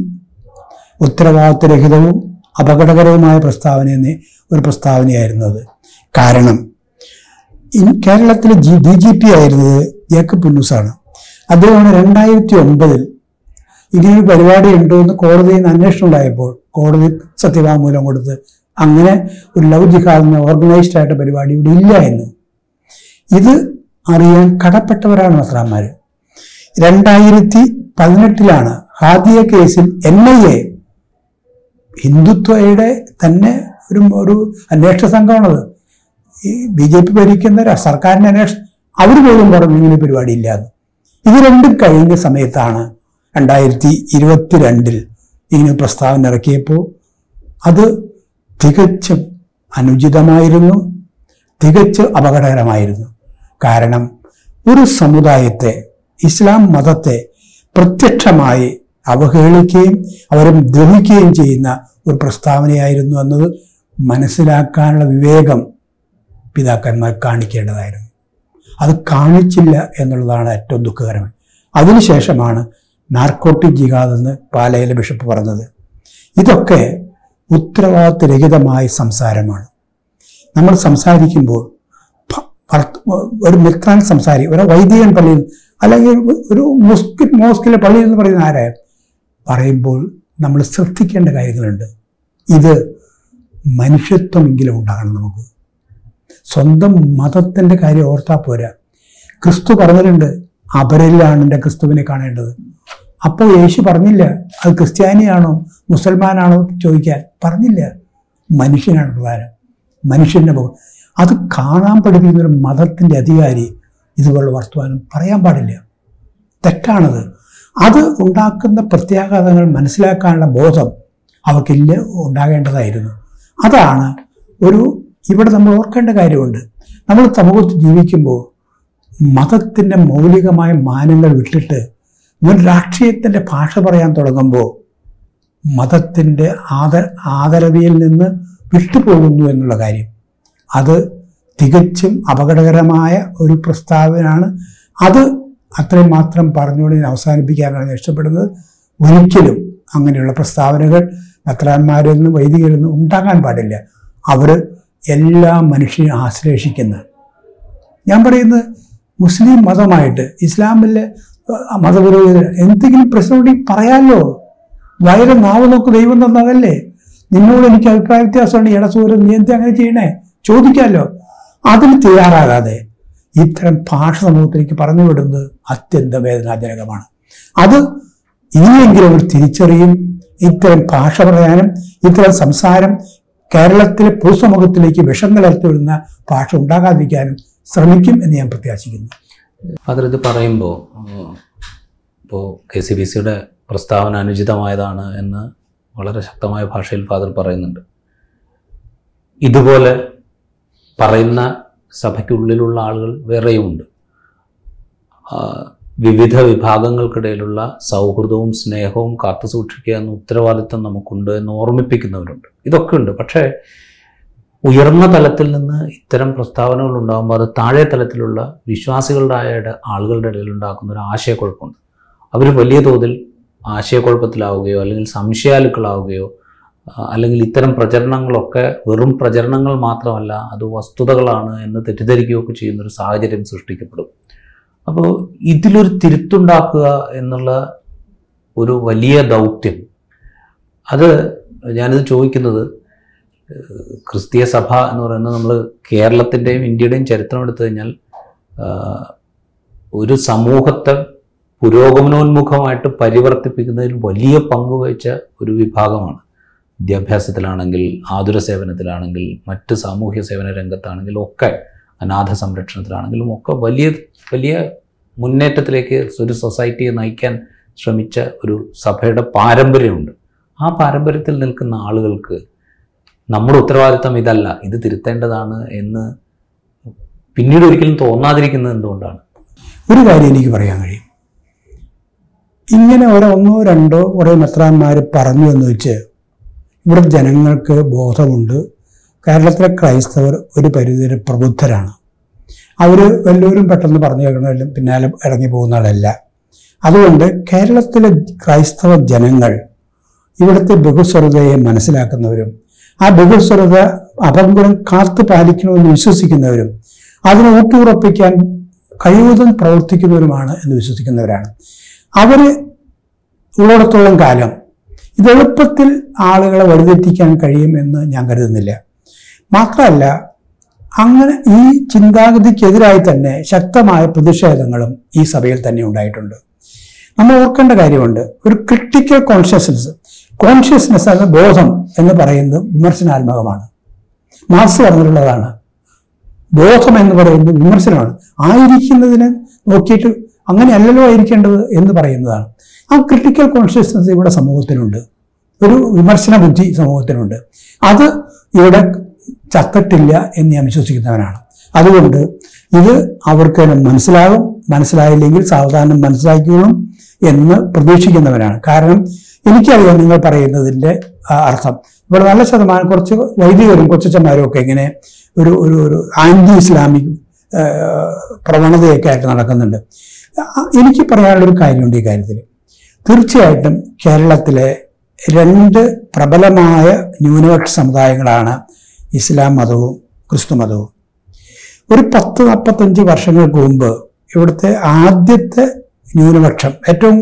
ഉത്തരവാദിത്വരഹിതവും അപകടകരവുമായ പ്രസ്താവന എന്ന ഒരു പ്രസ്താവനയായിരുന്നു അത് കാരണം ഇൻ- കേരളത്തിലെ ജി ഡി ജി പി ആയിരുന്നത് ജേക്കബ് പുന്നൂസാണ് അദ്ദേഹമാണ് രണ്ടായിരത്തി ഒമ്പതിൽ ഇങ്ങനൊരു പരിപാടി ഉണ്ടോ എന്ന് കോടതിയിൽ നിന്ന് അന്വേഷണം ഉണ്ടായപ്പോൾ കോടതി സത്യവാങ്മൂലം കൊടുത്ത് അങ്ങനെ ഒരു ലവ് ജിഹാദിന് ഓർഗനൈസ്ഡ് ആയിട്ട് പരിപാടി ഇവിടെ ഇല്ല എന്ന് ഇത് അറിയാൻ കടപ്പെട്ടവരാണ് മസ്രാന്മാർ രണ്ടായിരത്തി പതിനെട്ടിലാണ് ഹാദിയ കേസിൽ എൻ ഐ എ ഹിന്ദുത്വയുടെ തന്നെ ഒരു ഒരു അന്വേഷണ സംഘമാണത് ഈ ബി ജെ പി ഭരിക്കുന്ന ര- സർക്കാരിന്റെ അന്വേഷണം അവർ പോലും പറഞ്ഞു ഇങ്ങനെ പരിപാടി ഇല്ലാന്ന് ഇത് രണ്ടും കഴിഞ്ഞ സമയത്താണ് രണ്ടായിരത്തി ഇരുപത്തിരണ്ടിൽ ഇങ്ങനെ പ്രസ്താവന ഇറക്കിയപ്പോൾ അത് തികച്ചും അനുചിതമായിരുന്നു തികച്ചും അപകടകരമായിരുന്നു കാരണം ഒരു സമുദായത്തെ ഇസ്ലാം മതത്തെ പ്രത്യക്ഷമായി അവഹേളിക്കുകയും അവരെ ദ്രോഹിക്കുകയും ചെയ്യുന്ന ഒരു പ്രസ്താവനയായിരുന്നു എന്നത് മനസ്സിലാക്കാനുള്ള വിവേകം പിതാക്കന്മാർ കാണിക്കേണ്ടതായിരുന്നു അത് കാണിച്ചില്ല എന്നുള്ളതാണ് ഏറ്റവും ദുഃഖകരം അതിനുശേഷമാണ് നാർക്കോട്ടിക് ജിഹാദ് എന്ന് പാലയിലെ ബിഷപ്പ് പറഞ്ഞത് ഇതൊക്കെ ഉത്തരവാദിത്തരഹിതമായ സംസാരമാണ് നമ്മൾ സംസാരിക്കുമ്പോൾ ഭ- ഭർത്ത- ഒരു മെത്രാൻ സംസാരിക്കും ഒരു വൈദികൻ പള്ളിയിൽ അല്ലെങ്കിൽ ഒരു മോസ്ക് മോസ്കിലെ പള്ളിയിൽ എന്ന് പറയുന്ന ആരായ പറയുമ്പോൾ നമ്മൾ ശ്രദ്ധിക്കേണ്ട കാര്യങ്ങളുണ്ട് ഇത് മനുഷ്യത്വമെങ്കിലും ഉണ്ടാകണം നമുക്ക് സ്വന്തം മതത്തിൻ്റെ കാര്യം ഓർത്താൽ പോരാ ക്രിസ്തു പറഞ്ഞിട്ടുണ്ട് അപരരിലാണ് എൻ്റെ ക്രിസ്തുവിനെ കാണേണ്ടത് അപ്പോൾ യേശു പറഞ്ഞില്ല അത് ക്രിസ്ത്യാനിയാണോ മുസൽമാനാണോ ചോദിക്കാൻ പറഞ്ഞില്ല മനുഷ്യനാണ് പ്രധാനം മനുഷ്യൻ്റെ മുഖം അത് കാണാൻ പഠിപ്പിക്കുന്ന ഒരു മതത്തിൻ്റെ അധികാരി ഇതുപോലുള്ള വർത്തമാനം പറയാൻ പാടില്ല തെറ്റാണത് അത് ഉണ്ടാക്കുന്ന പ്രത്യാഘാതങ്ങൾ മനസ്സിലാക്കാനുള്ള ബോധം അവർക്കില്ല ഉണ്ടാകേണ്ടതായിരുന്നു അതാണ് ഒരു ഇവിടെ നമ്മൾ ഓർക്കേണ്ട കാര്യമുണ്ട് നമ്മൾ സമൂഹത്തിൽ ജീവിക്കുമ്പോൾ മതത്തിൻ്റെ മൗലികമായ മാനങ്ങൾ വിട്ടിട്ട് ഇവൻ രാഷ്ട്രീയത്തിൻ്റെ ഭാഷ പറയാൻ തുടങ്ങുമ്പോൾ മതത്തിൻ്റെ ആദ ആദരവിയിൽ നിന്ന് വിട്ടുപോകുന്നു എന്നുള്ള കാര്യം അത് തികച്ചും അപകടകരമായ ഒരു പ്രസ്താവനയാണ് അത് അത്രയും മാത്രം പറഞ്ഞുകൊണ്ട് ഞാൻ അവസാനിപ്പിക്കാനാണ് ഞാൻ ഇഷ്ടപ്പെടുന്നത് ഒരിക്കലും അങ്ങനെയുള്ള പ്രസ്താവനകൾ മെത്രാന്മാരിൽ നിന്നും വൈദികരിൽ നിന്നും ഉണ്ടാകാൻ പാടില്ല അവർ എല്ലാ മനുഷ്യനെ ആശ്ലേഷിക്കുന്ന ഞാൻ പറയുന്നത് മുസ്ലിം മതമായിട്ട് ഇസ്ലാമിലെ അഹ് മതപുരോഹിതർ എന്തെങ്കിലും പ്രശ്നമുണ്ടെങ്കിൽ പറയാമല്ലോ വയറ് നാവ് നോക്ക് ദൈവം തന്നതല്ലേ നിന്നോട് എനിക്ക് അഭിപ്രായ വ്യത്യാസമുണ്ട് ഇടസൂരൻ നീ എന്താ അങ്ങനെ ചെയ്യണേ ചോദിക്കാമല്ലോ അതിന് തയ്യാറാകാതെ ഇത്തരം ഭാഷ സമൂഹത്തിലേക്ക് പറഞ്ഞു വിടുന്നത് അത്യന്തം വേദനാജനകമാണ് അത് ഇനിയെങ്കിലും അവർ തിരിച്ചറിയും ഇത്തരം ഭാഷ പറയാനും ഇത്തരം സംസാരം കേരളത്തിലെ പൊതുസമൂഹത്തിലേക്ക് വിഷം കലർത്തി വിടുന്ന ഭാഷ ഉണ്ടാകാതിരിക്കാനും ശ്രമിക്കും എന്ന് ഞാൻ പ്രത്യാശിക്കുന്നു ഫാദർ ഇത് പറയുമ്പോൾ ഇപ്പോൾ കെ സി ബി സിയുടെ പ്രസ്താവന അനുചിതമായതാണ് എന്ന് വളരെ ശക്തമായ ഭാഷയിൽ ഫാദർ പറയുന്നുണ്ട് ഇതുപോലെ പറയുന്ന സഭയ്ക്കുള്ളിലുള്ള ആളുകൾ വേറെയുമുണ്ട് ആ, വിവിധ വിഭാഗങ്ങൾക്കിടയിലുള്ള സൗഹൃദവും സ്നേഹവും കാത്തു സൂക്ഷിക്കുക എന്ന ഉത്തരവാദിത്തം നമുക്കുണ്ട് എന്ന് ഓർമ്മിപ്പിക്കുന്നവരുണ്ട് ഇതൊക്കെ ഉണ്ട് പക്ഷേ ഉയർന്ന തലത്തിൽ നിന്ന് ഇത്തരം പ്രസ്താവനകൾ ഉണ്ടാകുമ്പോൾ അത് താഴെ തലത്തിലുള്ള വിശ്വാസികളുടെ ആയ- ആളുകളുടെ ഇടയിൽ ഉണ്ടാക്കുന്ന ഒരു ആശയക്കുഴപ്പമുണ്ട് അവർ വലിയ തോതിൽ ആശയക്കുഴപ്പത്തിലാവുകയോ അല്ലെങ്കിൽ സംശയാലുക്കളാവുകയോ ആ, അല്ലെങ്കിൽ ഇത്തരം പ്രചരണങ്ങളൊക്കെ വെറും പ്രചരണങ്ങൾ മാത്രമല്ല അത് വസ്തുതകളാണ് എന്ന് തെറ്റിദ്ധരിക്കുകയൊക്കെ ചെയ്യുന്ന ഒരു സാഹചര്യം സൃഷ്ടിക്കപ്പെടും അപ്പോൾ ഇതിലൊരു തിരുത്തുണ്ടാക്കുക എന്നുള്ള ഒരു വലിയ ദൗത്യം അത് ഞാനിത് ചോദിക്കുന്നത് ഏഹ്, ക്രിസ്തീയ സഭ എന്ന് പറയുന്നത് നമ്മൾ കേരളത്തിൻ്റെയും ഇന്ത്യയുടെയും ചരിത്രം എടുത്തു കഴിഞ്ഞാൽ ആഹ്, ഒരു സമൂഹത്തെ പുരോഗമനോന്മുഖമായിട്ട് പരിവർത്തിപ്പിക്കുന്നതിൽ വലിയ പങ്ക് വഹിച്ച ഒരു വിഭാഗമാണ് വിദ്യാഭ്യാസത്തിലാണെങ്കിൽ ആതുര സേവനത്തിലാണെങ്കിൽ മറ്റ് സാമൂഹ്യ സേവന രംഗത്താണെങ്കിലും ഒക്കെ അനാഥ സംരക്ഷണത്തിലാണെങ്കിലും ഒക്കെ വലിയ വലിയ മുന്നേറ്റത്തിലേക്ക് ഒരു സൊസൈറ്റിയെ നയിക്കാൻ ശ്രമിച്ച ഒരു സഭയുടെ പാരമ്പര്യമുണ്ട് ആ പാരമ്പര്യത്തിൽ നിൽക്കുന്ന ആളുകൾക്ക് നമ്മുടെ ഉത്തരവാദിത്തം ഇതല്ല ഇത് തിരുത്തേണ്ടതാണ് എന്ന് പിന്നീട് ഒരിക്കലും തോന്നാതിരിക്കുന്നത് എന്തുകൊണ്ടാണ് ഒരു കാര്യം എനിക്ക് പറയാൻ കഴിയും ഇങ്ങനെ ഒരു ഒന്നോ രണ്ടോ കുറേ മെത്രാന്മാർ പറഞ്ഞു എന്ന് വെച്ച് ഇവിടെ ജനങ്ങൾക്ക് ബോധമുണ്ട് കേരളത്തിലെ ക്രൈസ്തവർ ഒരു പരിധിവരെ പ്രബുദ്ധരാണ് അവർ വല്ലവരും പെട്ടെന്ന് പറഞ്ഞു കേൾക്കണമെങ്കിലും പിന്നാലെ ഇറങ്ങി പോകുന്ന ആളല്ല അതുകൊണ്ട് കേരളത്തിലെ ക്രൈസ്തവ ജനങ്ങൾ ഇവിടുത്തെ ബഹുസ്വരതയെ മനസ്സിലാക്കുന്നവരും ആ ബഹുസ്വരത അപങ്കുരം കാത്തു പാലിക്കണമെന്ന് വിശ്വസിക്കുന്നവരും അതിനെ ഊട്ടുറപ്പിക്കാൻ കഴിവതും പ്രവർത്തിക്കുന്നവരുമാണ് എന്ന് വിശ്വസിക്കുന്നവരാണ് അവർ ഉള്ളിടത്തോളം കാലം ഇത് എളുപ്പത്തിൽ ആളുകളെ വഴിതെറ്റിക്കാൻ കഴിയുമെന്ന് ഞാൻ കരുതുന്നില്ല മാത്രമല്ല അങ്ങനെ ഈ ചിന്താഗതിക്കെതിരായി തന്നെ ശക്തമായ പ്രതിഷേധങ്ങളും ഈ സഭയിൽ തന്നെ ഉണ്ടായിട്ടുണ്ട് നമ്മൾ ഓർക്കേണ്ട കാര്യമുണ്ട് ഒരു ക്രിട്ടിക്കൽ കോൺഷ്യസ്നസ് കോൺഷ്യസ്നെസ് എന്ന ബോധം എന്ന് പറയുന്നത് വിമർശനാത്മകമാണ് മാർക്സ് പറഞ്ഞിട്ടുള്ളതാണ് ബോധം എന്ന് പറയുന്നത് വിമർശനമാണ് ആയിരിക്കുന്നതിനെ നോക്കിയിട്ട് അങ്ങനെയല്ലല്ലോ ആയിരിക്കേണ്ടത് എന്ന് പറയുന്നതാണ് ആ ക്രിട്ടിക്കൽ കോൺഷ്യസ്നസ് ഇവിടെ സമൂഹത്തിനുണ്ട് ഒരു വിമർശന ബുദ്ധി സമൂഹത്തിനുണ്ട് അത് ഇവിടെ ചത്തിട്ടില്ല എന്ന് ഞാൻ വിശ്വസിക്കുന്നവനാണ് അതുകൊണ്ട് ഇത് അവർക്ക് തന്നെ മനസ്സിലാകും മനസ്സിലായില്ലെങ്കിൽ സാവധാനം മനസ്സിലാക്കിയോളും എന്ന് പ്രതീക്ഷിക്കുന്നവനാണ് കാരണം എനിക്കറിയാം നിങ്ങൾ പറയുന്നതിൻ്റെ ആ, അർത്ഥം ഇവിടെ നല്ല ശതമാനം കുറച്ച് വൈദികരും കൊച്ചച്ചന്മാരും ഒക്കെ ഇങ്ങനെ ഒരു ഒരു ഒരു ആന്റി ഇസ്ലാമിക് ആ, പ്രവണതയൊക്കെ ആയിട്ട് നടക്കുന്നുണ്ട് ആ, എനിക്ക് പറയാനുള്ളൊരു കാര്യമുണ്ട് ഈ കാര്യത്തിൽ തീർച്ചയായിട്ടും കേരളത്തിലെ രണ്ട് പ്രബലമായ ന്യൂനപക്ഷ സമുദായങ്ങളാണ് ഇസ്ലാം മതവും ക്രിസ്തു മതവും ഒരു പത്ത് നാൽപ്പത്തഞ്ച് വർഷങ്ങൾക്ക് മുമ്പ് ഇവിടുത്തെ ആദ്യത്തെ ന്യൂനപക്ഷം ഏറ്റവും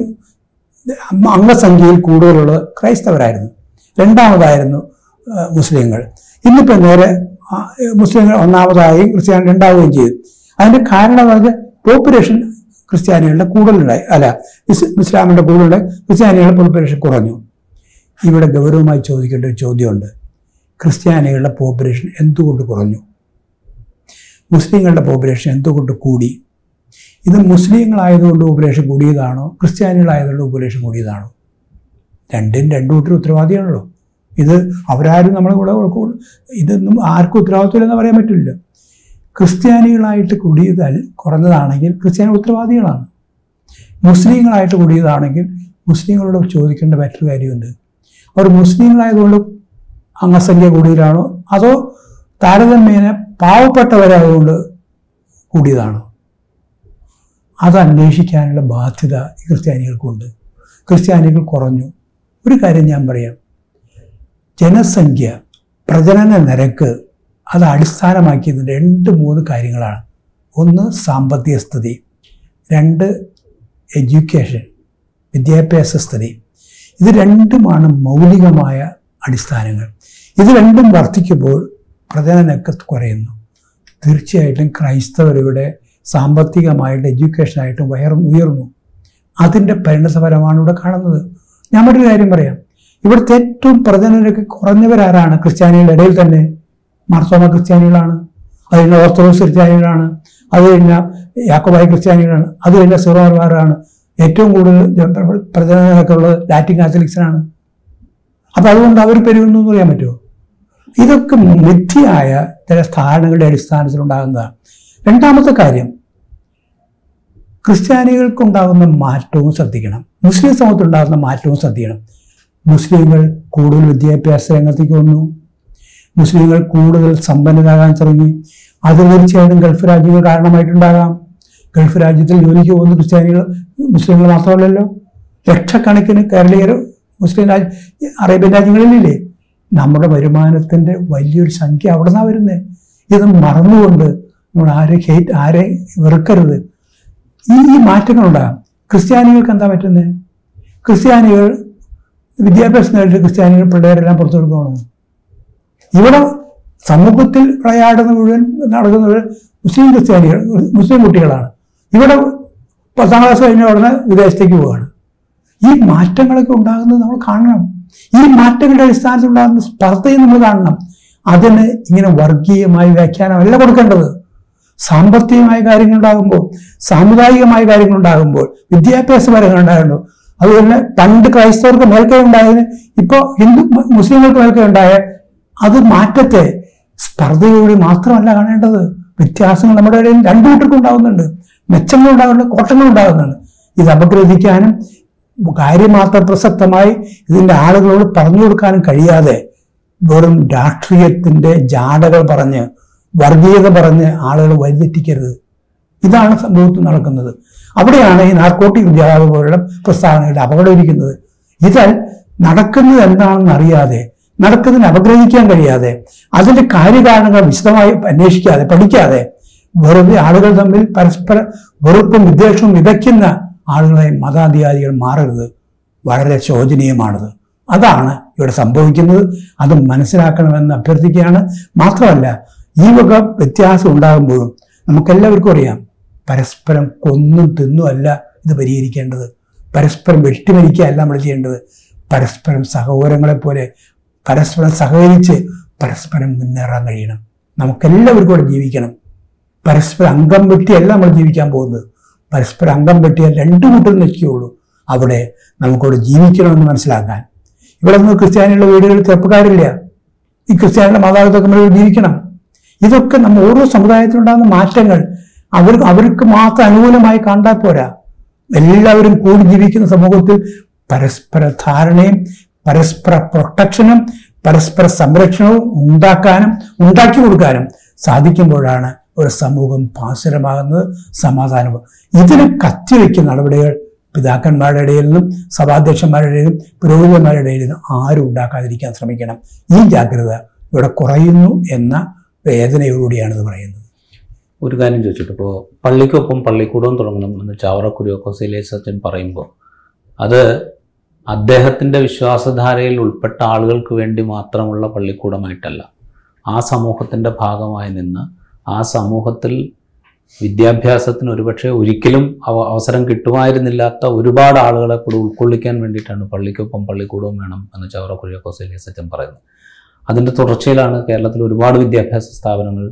അംഗസംഖ്യയിൽ കൂടുതലുള്ളത് ക്രൈസ്തവരായിരുന്നു രണ്ടാമതായിരുന്നു ആ, മുസ്ലിങ്ങൾ ഇന്നിപ്പോൾ നേരെ ആ, മുസ്ലിങ്ങൾ ഒന്നാമതായും ക്രിസ്ത്യാനി രണ്ടാവുകയും ചെയ്തു അതിന്റെ കാരണം എന്ന് വെച്ചാൽ പോപ്പുലേഷൻ ക്രിസ്ത്യാനികളുടെ കൂടുതലുണ്ടായി അല്ല ഇസ് ഇസ്ലാമിന്റെ കൂടുതലുള്ള ക്രിസ്ത്യാനികളുടെ പോപ്പുലേഷൻ കുറഞ്ഞു ഇവിടെ ഗൗരവമായി ചോദിക്കേണ്ട ഒരു ചോദ്യമുണ്ട് ക്രിസ്ത്യാനികളുടെ പോപ്പുലേഷൻ എന്തുകൊണ്ട് കുറഞ്ഞു മുസ്ലിങ്ങളുടെ പോപ്പുലേഷൻ എന്തുകൊണ്ട് കൂടി ഇത് മുസ്ലിങ്ങളായതുകൊണ്ട് പോപ്പുലേഷൻ കൂടിയതാണോ ക്രിസ്ത്യാനികളായതുകൊണ്ട് പോപ്പുലേഷൻ കൂടിയതാണോ രണ്ടും രണ്ടു കൂട്ടരും ഉത്തരവാദിയാണല്ലോ ഇത് അവരാരും നമ്മളെ കൂടെ കൊടുക്കും ഇതൊന്നും ആർക്കും ഉത്തരവാദിത്വമില്ലെന്ന് പറയാൻ പറ്റില്ല ക്രിസ്ത്യാനികളായിട്ട് കൂടിയതൽ കുറഞ്ഞതാണെങ്കിൽ ക്രിസ്ത്യാനി ഉത്തരവാദികളാണ് മുസ്ലിങ്ങളായിട്ട് കൂടിയതാണെങ്കിൽ മുസ്ലിങ്ങളോട് ചോദിക്കേണ്ട മറ്റൊരു കാര്യമുണ്ട് അവർ മുസ്ലിങ്ങളായതുകൊണ്ട് അംഗസംഖ്യ കൂടിയതാണോ അതോ താരതമ്യേന പാവപ്പെട്ടവരായതുകൊണ്ട് കൂടിയതാണോ അത് അന്വേഷിക്കാനുള്ള ബാധ്യത ഈ ക്രിസ്ത്യാനികൾക്കുണ്ട് ക്രിസ്ത്യാനികൾ കുറഞ്ഞു ഒരു കാര്യം ഞാൻ പറയാം ജനസംഖ്യ പ്രജനന നിരക്ക് അത് അടിസ്ഥാനമാക്കിയത് രണ്ട് മൂന്ന് കാര്യങ്ങളാണ് ഒന്ന് സാമ്പത്തിക സ്ഥിതി രണ്ട് എഡ്യൂക്കേഷൻ വിദ്യാഭ്യാസ സ്ഥിതി ഇത് രണ്ടുമാണ് മൗലികമായ അടിസ്ഥാനങ്ങൾ ഇത് രണ്ടും വർദ്ധിക്കുമ്പോൾ പ്രജനനക്ക് കുറയുന്നു തീർച്ചയായിട്ടും ക്രൈസ്തവരുടെ സാമ്പത്തികമായിട്ട് എഡ്യൂക്കേഷനായിട്ടും വയർ ഉയർന്നു അതിൻ്റെ പരിണതഫലമാണ് ഇവിടെ കാണുന്നത് ഞാൻ മറ്റൊരു കാര്യം പറയാം ഇവിടുത്തെ ഏറ്റവും പ്രജനനക്ക് കുറഞ്ഞവരാരാണ് ക്രിസ്ത്യാനികളുടെ ഇടയിൽ തന്നെ മാർത്തോമ ക്രിസ്ത്യാനികളാണ് അത് കഴിഞ്ഞ ഓർത്തഡോക്സ് ക്രിസ്ത്യാനികളാണ് അത് കഴിഞ്ഞ യാക്കോബായ ക്രിസ്ത്യാനികളാണ് അത് കഴിഞ്ഞ സിറോമാരാണ് ഏറ്റവും കൂടുതൽ ജ- പ്രജനനമൊക്കെ ഉള്ളത് ലാറ്റിൻ കാത്തലിക്സിനാണ് അപ്പൊ അതുകൊണ്ട് അവർ പെരുകുന്നു എന്ന് പറയാൻ പറ്റുമോ ഇതൊക്കെ മിഥ്യയായ ചില ധാരണകളുടെ അടിസ്ഥാനത്തിൽ ഉണ്ടാകുന്നതാണ് രണ്ടാമത്തെ കാര്യം ക്രിസ്ത്യാനികൾക്കുണ്ടാകുന്ന മാറ്റവും ശ്രദ്ധിക്കണം മുസ്ലിം സമൂഹത്തിലുണ്ടാകുന്ന മാറ്റവും ശ്രദ്ധിക്കണം മുസ്ലിങ്ങൾ കൂടുതൽ വിദ്യാഭ്യാസ രംഗത്തേക്ക് വന്നു മുസ്ലിങ്ങൾ കൂടുതൽ സമ്പന്നരാകാൻ തുടങ്ങി അത് തീർച്ചയായിട്ടും ഗൾഫ് രാജ്യങ്ങൾ കാരണമായിട്ടുണ്ടാകാം ഗൾഫ് രാജ്യത്തിൽ ജോലിക്ക് പോകുന്ന ക്രിസ്ത്യാനികൾ മുസ്ലിങ്ങൾ മാത്രമല്ലല്ലോ ലക്ഷക്കണക്കിന് കേരളീയർ മുസ്ലിം രാജ്യ അറേബ്യൻ രാജ്യങ്ങളിലില്ലേ നമ്മുടെ വരുമാനത്തിൻ്റെ വലിയൊരു സംഖ്യ അവിടെ നിന്നാണ് വരുന്നത് ഇത് മറന്നുകൊണ്ട് നമ്മൾ ആരെ ഹേറ്റ് ആരെ വെറുക്കരുത് ഈ ഈ മാറ്റങ്ങളുണ്ടാകാം ക്രിസ്ത്യാനികൾക്ക് എന്താ പറ്റുന്നത് ക്രിസ്ത്യാനികൾ വിദ്യാഭ്യാസം നേടിയ ക്രിസ്ത്യാനികൾ പിള്ളേരെല്ലാം പുറത്തു കൊടുക്കണം ഇവിടെ സമൂഹത്തിൽ വിളയാടുന്ന മുഴുവൻ നടക്കുന്നത് മുസ്ലിം ക്രിസ്ത്യാനികൾ മുസ്ലിം കുട്ടികളാണ് ഇവിടെ പത്താം ക്ലാസ് കഴിഞ്ഞ ഉടനെ വിദേശത്തേക്ക് പോവുകയാണ് ഈ മാറ്റങ്ങളൊക്കെ ഉണ്ടാകുന്നത് നമ്മൾ കാണണം ഈ മാറ്റങ്ങളുടെ അടിസ്ഥാനത്തിൽ ഉണ്ടാകുന്ന സ്പർദ്ധയും നമ്മൾ കാണണം അതിന് ഇങ്ങനെ വർഗീയമായ വ്യാഖ്യാനമല്ല കൊടുക്കേണ്ടത് സാമ്പത്തികമായ കാര്യങ്ങൾ ഉണ്ടാകുമ്പോൾ സാമുദായികമായ കാര്യങ്ങൾ ഉണ്ടാകുമ്പോൾ വിദ്യാഭ്യാസപരങ്ങൾ ഉണ്ടാകുമ്പോൾ അതുപോലെ പണ്ട് ക്രൈസ്തവർക്ക് മേൽക്കൈ ഉണ്ടായതിന് ഇപ്പോൾ ഹിന്ദു മു- മുസ്ലിങ്ങൾക്ക് മേൽക്കൈ ഉണ്ടായ അത് മാറ്റത്തെ സ്പർദ്ധയോടെ മാത്രമല്ല കാണേണ്ടത് വ്യത്യാസങ്ങൾ നമ്മുടെ ഇടയിൽ രണ്ടു കൂട്ടർക്കും ഉണ്ടാകുന്നുണ്ട് മെച്ചങ്ങൾ ഉണ്ടാകുന്നുണ്ട് കോട്ടങ്ങൾ ഉണ്ടാകുന്നുണ്ട് ഇത് അപഗ്രഥിക്കാനും കാര്യമാത്ര പ്രസക്തമായി ഇതിന്റെ ആളുകളോട് പറഞ്ഞു കൊടുക്കാനും കഴിയാതെ വെറും രാഷ്ട്രീയത്തിന്റെ ജാടകൾ പറഞ്ഞ് വർഗീയത പറഞ്ഞ് ആളുകൾ വഴിതെറ്റിക്കരുത് ഇതാണ് സംഭവത്തിൽ നടക്കുന്നത് അവിടെയാണ് ഈ നാർക്കോട്ടിക് വ്യാപക പോലുള്ള പ്രസ്താവനകളുടെ അപകടം ഇരിക്കുന്നത് ഇതിൽ നടക്കുന്നത് എന്താണെന്ന് അറിയാതെ നടക്കുന്നതിന് അപഗ്രഹിക്കാൻ കഴിയാതെ അതിന്റെ കാര്യകാരണങ്ങൾ വിശദമായി അന്വേഷിക്കാതെ പഠിക്കാതെ വെറുതെ ആളുകൾ തമ്മിൽ പരസ്പര വെറുപ്പും വിദ്വേഷവും വിതയ്ക്കുന്ന ആളുകളെ മതാധികാരികൾ മാറരുത് വളരെ ശോചനീയമാണത് അതാണ് ഇവിടെ സംഭവിക്കുന്നത് അത് മനസ്സിലാക്കണമെന്ന് അഭ്യർത്ഥിക്കുകയാണ് മാത്രമല്ല ഈ വക വ്യത്യാസം ഉണ്ടാകുമ്പോഴും നമുക്കെല്ലാവർക്കും അറിയാം പരസ്പരം കൊന്നും തിന്നും അല്ല ഇത് പരിഹരിക്കേണ്ടത് പരസ്പരം വെട്ടിമരിക്കുകയല്ല നമ്മൾ ചെയ്യേണ്ടത് പരസ്പരം സഹോദരങ്ങളെ പോലെ പരസ്പരം സഹകരിച്ച് പരസ്പരം മുന്നേറാൻ കഴിയണം നമുക്കെല്ലാവർക്കും ഇവിടെ ജീവിക്കണം പരസ്പരം അംഗം വെട്ടിയല്ല നമ്മൾ ജീവിക്കാൻ പോകുന്നത് പരസ്പരം അംഗം വെട്ടിയാൽ രണ്ടു കൂട്ടരും നിൽക്കുകയുള്ളൂ അവിടെ നമുക്കവിടെ ജീവിക്കണമെന്ന് മനസ്സിലാക്കാൻ ഇവിടെ നിന്ന് ക്രിസ്ത്യാനികളുടെ വീടുകളിൽ ചെറുപ്പക്കാരില്ല ഈ ക്രിസ്ത്യാനികളുടെ മാതാപിതാക്കന്മാർ ജീവിക്കണം ഇതൊക്കെ നമ്മൾ ഓരോ സമുദായത്തിലുണ്ടാകുന്ന മാറ്റങ്ങൾ അവർ അവർക്ക് മാത്രം അനുകൂലമായി കണ്ടാൽ പോരാ എല്ലാവരും കൂടി ജീവിക്കുന്ന സമൂഹത്തിൽ പരസ്പര ധാരണയും പരസ്പര പ്രൊട്ടക്ഷനും പരസ്പര സംരക്ഷണവും ഉണ്ടാക്കാനും ഉണ്ടാക്കി കൊടുക്കാനും സാധിക്കുമ്പോഴാണ് ഒരു സമൂഹം പാസുരമാകുന്നത് സമാധാനവും ഇതിന് കത്തിവെക്കുന്ന നടപടികൾ പിതാക്കന്മാരുടെ ഇടയിൽ നിന്നും സഭാധ്യക്ഷന്മാരുടെ ഇടയിലും പുരോഹിതന്മാരുടെ ഇടയിൽ നിന്നും ആരും ഉണ്ടാക്കാതിരിക്കാൻ ശ്രമിക്കണം ഈ ജാഗ്രത ഇവിടെ കുറയുന്നു എന്ന വേദനയോടുകൂടിയാണ് ഇത് പറയുന്നത് ഒരു കാര്യം ചോദിച്ചിട്ട് ഇപ്പോൾ പള്ളിക്കൊപ്പം പള്ളിക്കൂടവും തുടങ്ങണം എന്ന് ചാവറ കുര്യോക്കോസിലെ സച്ചൻ പറയുമ്പോൾ അത് അദ്ദേഹത്തിൻ്റെ വിശ്വാസധാരയിൽ ഉൾപ്പെട്ട ആളുകൾക്ക് വേണ്ടി മാത്രമുള്ള പള്ളിക്കൂടമായിട്ടല്ല ആ സമൂഹത്തിൻ്റെ ഭാഗമായി നിന്ന് ആ സമൂഹത്തിൽ വിദ്യാഭ്യാസത്തിന് ഒരുപക്ഷെ ഒരിക്കലും അവ- അവസരം കിട്ടുമായിരുന്നില്ലാത്ത ഒരുപാട് ആളുകളെ കൂടി ഉൾക്കൊള്ളിക്കാൻ വേണ്ടിയിട്ടാണ് പള്ളിക്കൊപ്പം പള്ളിക്കൂടവും വേണം എന്ന് ചാവറ കുര്യോക്കോസിലെ സച്ചൻ പറയുന്നത് അതിൻ്റെ തുടർച്ചയിലാണ് കേരളത്തിൽ ഒരുപാട് വിദ്യാഭ്യാസ സ്ഥാപനങ്ങൾ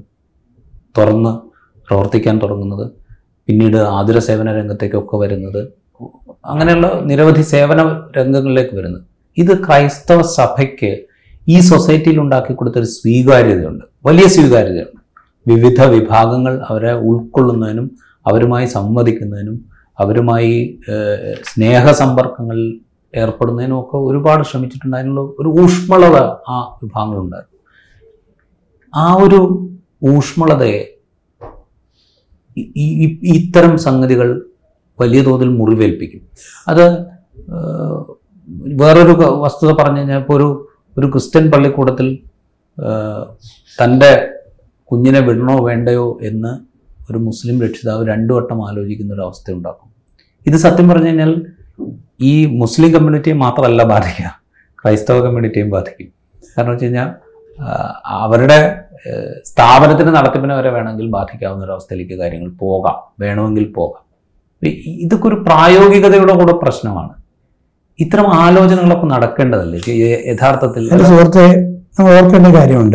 തുറന്ന് പ്രവർത്തിക്കാൻ തുടങ്ങുന്നത് പിന്നീട് ആതുര സേവന രംഗത്തേക്കൊക്കെ വരുന്നത് അങ്ങനെയുള്ള നിരവധി സേവന രംഗങ്ങളിലേക്ക് വരുന്നത് ഇത് ക്രൈസ്തവ സഭയ്ക്ക് ഈ സൊസൈറ്റിയിൽ ഉണ്ടാക്കി കൊടുത്തൊരു സ്വീകാര്യതയുണ്ട് വലിയ സ്വീകാര്യതയുണ്ട് വിവിധ വിഭാഗങ്ങൾ അവരെ ഉൾക്കൊള്ളുന്നതിനും അവരുമായി സംവദിക്കുന്നതിനും അവരുമായി ഏഹ്, സ്നേഹസമ്പർക്കങ്ങളിൽ ഏർപ്പെടുന്നതിനുമൊക്കെ ഒരുപാട് ശ്രമിച്ചിട്ടുണ്ട് അതിനുള്ള ഒരു ഊഷ്മളത ആ വിഭാഗങ്ങളുണ്ടായിരുന്നു ആ ഒരു ഊഷ്മളതയെ ഈ- ഈ- ഈ- ഇത്തരം സംഗതികൾ വലിയ തോതിൽ മുറിവേൽപ്പിക്കും അത് ഏഹ്, വേറൊരു ക- വസ്തുത പറഞ്ഞു കഴിഞ്ഞാൽ ഇപ്പോൾ ഒരു ഒരു ക്രിസ്ത്യൻ പള്ളിക്കൂടത്തിൽ ഏഹ്, തൻ്റെ കുഞ്ഞിനെ വിടണോ വേണ്ടയോ എന്ന് ഒരു മുസ്ലിം രക്ഷിതാവ് രണ്ടു വട്ടം ആലോചിക്കുന്ന ഒരു അവസ്ഥ ഉണ്ടാക്കും ഇത് സത്യം പറഞ്ഞു കഴിഞ്ഞാൽ ഈ മുസ്ലിം കമ്മ്യൂണിറ്റിയെ മാത്രമല്ല ബാധിക്കുക ക്രൈസ്തവ കമ്മ്യൂണിറ്റിയും ബാധിക്കും കാരണം വെച്ച് കഴിഞ്ഞാൽ ആഹ്, അവരുടെ ഏഹ്, സ്ഥാപനത്തിന്റെ നടത്തിപ്പിനെ വരെ വേണമെങ്കിൽ ബാധിക്കാവുന്ന ഒരു അവസ്ഥയിലേക്ക് കാര്യങ്ങൾ പോകാം വേണമെങ്കിൽ പോകാം ഇ- ഇതൊക്കെ ഒരു പ്രായോഗികതയുടെ കൂടെ പ്രശ്നമാണ് ഇത്തരം ആലോചനകളൊക്കെ നടക്കേണ്ടതല്ലേ യ- യഥാർത്ഥത്തിൽ എൻ്റെ സുഹൃത്തെ നമ്മൾ ഓർക്കേണ്ട കാര്യമുണ്ട്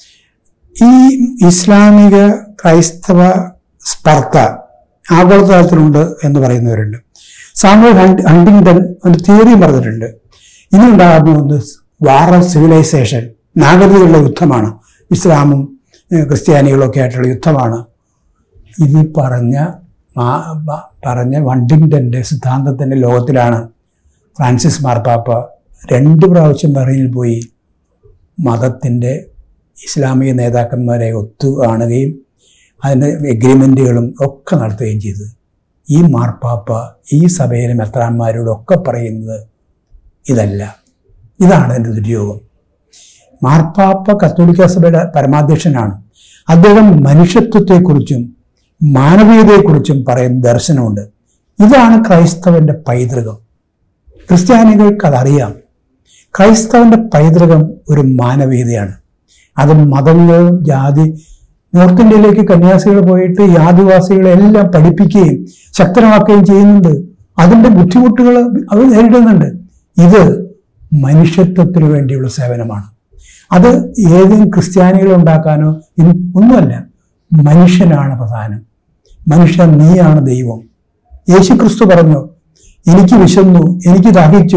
ഈ ഇസ്ലാമിക ക്രൈസ്തവ സ്പർദ്ധ ആഗോളതലത്തിലുണ്ട് എന്ന് പറയുന്നവരുണ്ട് സാമുവൽ ഹണ്ട് ഹണ്ടിങ്ടൺ ഒരു തിയറി പറഞ്ഞിട്ടുണ്ട് ഇനി ഉണ്ടാകുന്ന ഒന്ന് വാർ ഓഫ് സിവിലൈസേഷൻ നാഗരികതയുടെ യുദ്ധമാണ് ഇസ്ലാമും ഏഹ്, ക്രിസ്ത്യാനികളും ഒക്കെ ആയിട്ടുള്ള യുദ്ധമാണ് ഇത് പറഞ്ഞ മാ- മ- പറഞ്ഞ വണ്ടിങ്ടന്റെ സിദ്ധാന്തത്തിന്റെ ലോകത്തിലാണ് ഫ്രാൻസിസ് മാർപ്പാപ്പ രണ്ട് പ്രാവശ്യം ബഹ്റൈനിൽ പോയി മതത്തിൻ്റെ ഇസ്ലാമിക നേതാക്കന്മാരെ ഒത്തു കാണുകയും അതിൻ്റെ എഗ്രിമെൻറ്റുകളും ഒക്കെ നടത്തുകയും ചെയ്തത് ഈ മാർപ്പാപ്പ ഈ സഭയിലെ മെത്രാന്മാരോടൊക്കെ പറയുന്നത് ഇതല്ല ഇതാണ് എൻ്റെ ദുര്യോഗം മാർപ്പാപ്പ കത്തോലിക്ക സഭയുടെ പരമാധ്യക്ഷനാണ് അദ്ദേഹം മനുഷ്യത്വത്തെക്കുറിച്ചും മാനവീയതയെക്കുറിച്ചും പറയുന്ന ദർശനമുണ്ട് ഇതാണ് ക്രൈസ്തവന്റെ പൈതൃകം ക്രിസ്ത്യാനികൾക്ക് അതറിയാം ക്രൈസ്തവന്റെ പൈതൃകം ഒരു മാനവീയതയാണ് അത് മതങ്ങളും ജാതി നോർത്ത് ഇന്ത്യയിലേക്ക് കന്യാസികൾ പോയിട്ട് ഈ ആദിവാസികളെ എല്ലാം പഠിപ്പിക്കുകയും ശക്തമാക്കുകയും ചെയ്യുന്നുണ്ട് അതിന്റെ ബുദ്ധിമുട്ടുകൾ അവർ നേരിടുന്നുണ്ട് ഇത് മനുഷ്യത്വത്തിനു വേണ്ടിയുള്ള സേവനമാണ് അത് ഏതെങ്കിലും ക്രിസ്ത്യാനികൾ ഉണ്ടാക്കാനോ ഇത് ഒന്നുമല്ല മനുഷ്യനാണ് പ്രധാനം മനുഷ്യൻ നീയാണ് ദൈവം യേശു ക്രിസ്തു പറഞ്ഞു എനിക്ക് വിശന്നു എനിക്ക് ദാഹിച്ചു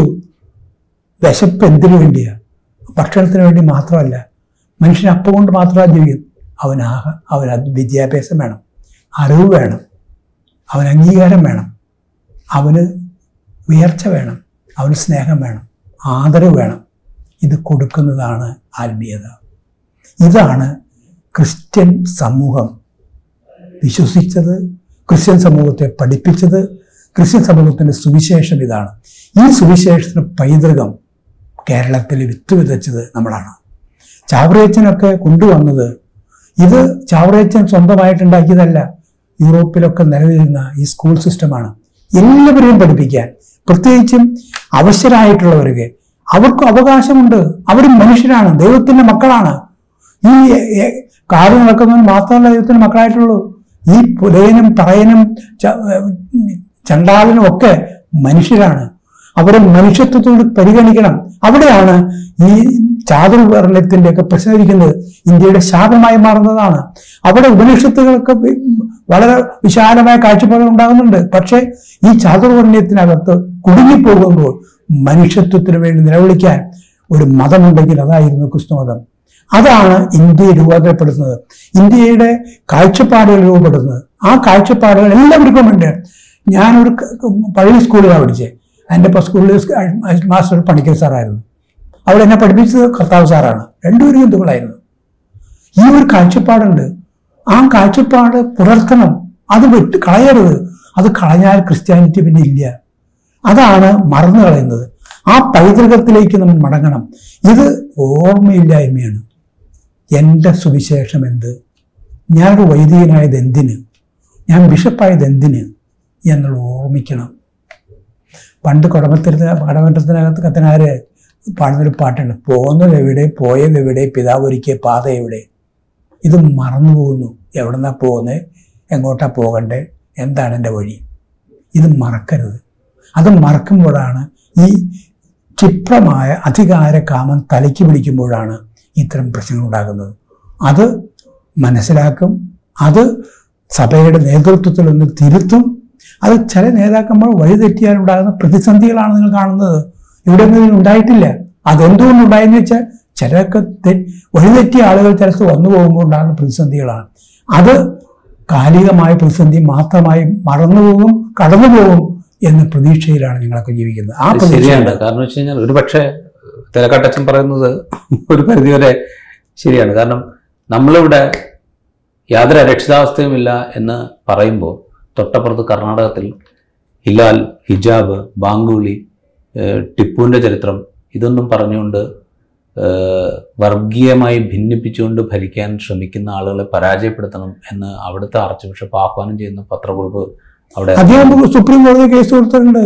വിശപ്പ് എന്തിനു വേണ്ടിയാ ഭക്ഷണത്തിന് വേണ്ടി മാത്രമല്ല മനുഷ്യൻ അപ്പം കൊണ്ട് മാത്രമല്ല ജീവിക്കും അവൻ ആഹ അവന് അത് വിദ്യാഭ്യാസം വേണം അറിവ് വേണം അവന് അംഗീകാരം വേണം അവന് ഉയർച്ച വേണം അവന് സ്നേഹം വേണം ആദരവ് വേണം ഇത് കൊടുക്കുന്നതാണ് ആത്മീയത ഇതാണ് ക്രിസ്ത്യൻ സമൂഹം വിശ്വസിച്ചത് ക്രിസ്ത്യൻ സമൂഹത്തെ പഠിപ്പിച്ചത് ക്രിസ്ത്യൻ സമൂഹത്തിന്റെ സുവിശേഷം ഇതാണ് ഈ സുവിശേഷത്തിന് പൈതൃകം കേരളത്തിൽ വിത്ത് വിതച്ചത് നമ്മളാണ് ചാവറയച്ചനൊക്കെ കൊണ്ടുവന്നത് ഇത് ചാവറയച്ചൻ സ്വന്തമായിട്ടുണ്ടാക്കിയതല്ല യൂറോപ്പിലൊക്കെ നിലനിൽക്കുന്ന ഈ സ്കൂൾ സിസ്റ്റമാണ് എല്ലാവരെയും പഠിപ്പിക്കാൻ പ്രത്യേകിച്ചും അവശരായിട്ടുള്ളവർക്ക് അവർക്ക് അവകാശമുണ്ട് അവർ മനുഷ്യരാണ് ദൈവത്തിന്റെ മക്കളാണ് ഈ എ- എ- കാറ് നടക്കുന്നവൻ മാത്രമല്ല ദൈവത്തിന്റെ മക്കളായിട്ടുള്ളൂ ഈ പുലയനും പറയനും ച- ചണ്ടാളനും ഒക്കെ മനുഷ്യരാണ് അവരെ മനുഷ്യത്വത്തോട് പരിഗണിക്കണം അവിടെയാണ് ഈ ചാതുർവർണ്ണത്തിന്റെ ഒക്കെ പ്രശ്നമിരിക്കുന്നത് ഇന്ത്യയുടെ ശാപമായി മാറുന്നതാണ് അവിടെ ഉപനിഷത്തുകൾക്ക് വി- വളരെ വിശാലമായ കാഴ്ചപ്പാടുകൾ ഉണ്ടാകുന്നുണ്ട് പക്ഷേ ഈ ചാതുർവർണ്ണയത്തിനകത്ത് കുടുങ്ങിപ്പോകുമ്പോൾ മനുഷ്യത്വത്തിന് വേണ്ടി നിലവിളിക്കാൻ ഒരു മതമുണ്ടെങ്കിൽ അതായിരുന്നു ക്രിസ്തുമതം അതാണ് ഇന്ത്യയെ രൂപാന്തരപ്പെടുത്തുന്നത് ഇന്ത്യയുടെ കാഴ്ചപ്പാടുകൾ രൂപപ്പെടുന്നത് ആ കാഴ്ചപ്പാടുകൾ എല്ലാവർക്കും ഉണ്ട് ഞാനൊരു ക- പള്ളി സ്കൂളിലാണ് പഠിച്ചത് എൻ്റെ ഇപ്പോൾ സ്കൂളിൽ മാസ്റ്റർ പണിക്കർ സാറായിരുന്നു അവിടെ എന്നെ പഠിപ്പിച്ചത് കർത്താവ് സാറാണ് രണ്ടുപേരും ഹിന്ദുക്കളായിരുന്നു ഈ ഒരു കാഴ്ചപ്പാടുണ്ട് ആ കാഴ്ചപ്പാട് പുലർത്തണം അത് വിട്ട് കളയരുത് അത് കളഞ്ഞാൽ ക്രിസ്ത്യാനിറ്റി പിന്നെ ഇല്ല അതാണ് മറന്നു കളയുന്നത് ആ പൈതൃകത്തിലേക്ക് നമ്മൾ മടങ്ങണം ഇത് ഓർമ്മയില്ലായ്മയാണ് എൻ്റെ സുവിശേഷം എന്ത് ഞാനൊരു വൈദികനായത് എന്തിന് ഞാൻ ബിഷപ്പായത് എന്തിന് എന്നുള്ള ഓർമ്മിക്കണം പണ്ട് കുടമത്തിരുന്ന കടമറ്റത്തിനകത്ത് കത്തനാര് പാടുന്നൊരു പാട്ടുണ്ട് പോകുന്നത് എവിടെ പോയത് എവിടെ പിതാവ് ഒരുക്കിയ പാത എവിടെ ഇത് മറന്നു പോകുന്നു എവിടെന്നാ പോകുന്നത് എങ്ങോട്ടാ പോകണ്ടേ എന്താണ് എൻ്റെ വഴി ഇത് മറക്കരുത് അത് മറക്കുമ്പോഴാണ് ഈ ക്ഷിപ്രമായ അധികാര കാമം തലയ്ക്ക് പിടിക്കുമ്പോഴാണ് ഇത്തരം പ്രശ്നങ്ങൾ ഉണ്ടാകുന്നത് അത് മനസ്സിലാക്കും അത് സഭയുടെ നേതൃത്വത്തിൽ ഒന്ന് തിരുത്തും അത് ചില നേതാക്കന്മാർ വഴിതെറ്റിയാലുണ്ടാകുന്ന പ്രതിസന്ധികളാണ് നിങ്ങൾ കാണുന്നത് ഇവിടെ ഒന്നും ഉണ്ടായിട്ടില്ല അതെന്തുകൊണ്ട് ഉണ്ടായെന്ന് വെച്ചാൽ ചിലരൊക്കെ തെ- വഴിതെറ്റിയ ആളുകൾ ചിലത്ത് വന്നു പോകുമ്പോൾ ഉണ്ടാകുന്ന പ്രതിസന്ധികളാണ് അത് കാലികമായ പ്രതിസന്ധി മാത്രമായി മറന്നുപോകും കടന്നുപോകും എന്ന പ്രതീക്ഷയിലാണ് ഞങ്ങളൊക്കെ ജീവിക്കുന്നത് ആ അത് പ്രതീക്ഷ ശരിയാണ് കാരണം വെച്ച് കഴിഞ്ഞാൽ ഒരു പക്ഷേ തിലക്കാട്ടച്ചൻ പറയുന്നത് ഒരു പരിധിവരെ ശരിയാണ് കാരണം നമ്മളിവിടെ യാതൊരു അരക്ഷിതാവസ്ഥയുമില്ല എന്ന് പറയുമ്പോൾ തൊട്ടപ്പുറത്ത് കർണാടകത്തിൽ ഹിലാൽ ഹിജാബ് ബാങ്കുളി ഏഹ് ടിപ്പുവിൻ്റെ ചരിത്രം ഇതൊന്നും പറഞ്ഞുകൊണ്ട് ഏഹ് വർഗീയമായി ഭിന്നിപ്പിച്ചുകൊണ്ട് ഭരിക്കാൻ ശ്രമിക്കുന്ന ആളുകളെ പരാജയപ്പെടുത്തണം എന്ന് അവിടുത്തെ ആർച്ച് ബിഷപ്പ് ആഹ്വാനം ചെയ്യുന്ന പത്രക്കുറിപ്പ് അവിടെ അദ്ദേഹം സുപ്രീം കോടതി കേസ് കൊടുത്തിട്ടുണ്ട്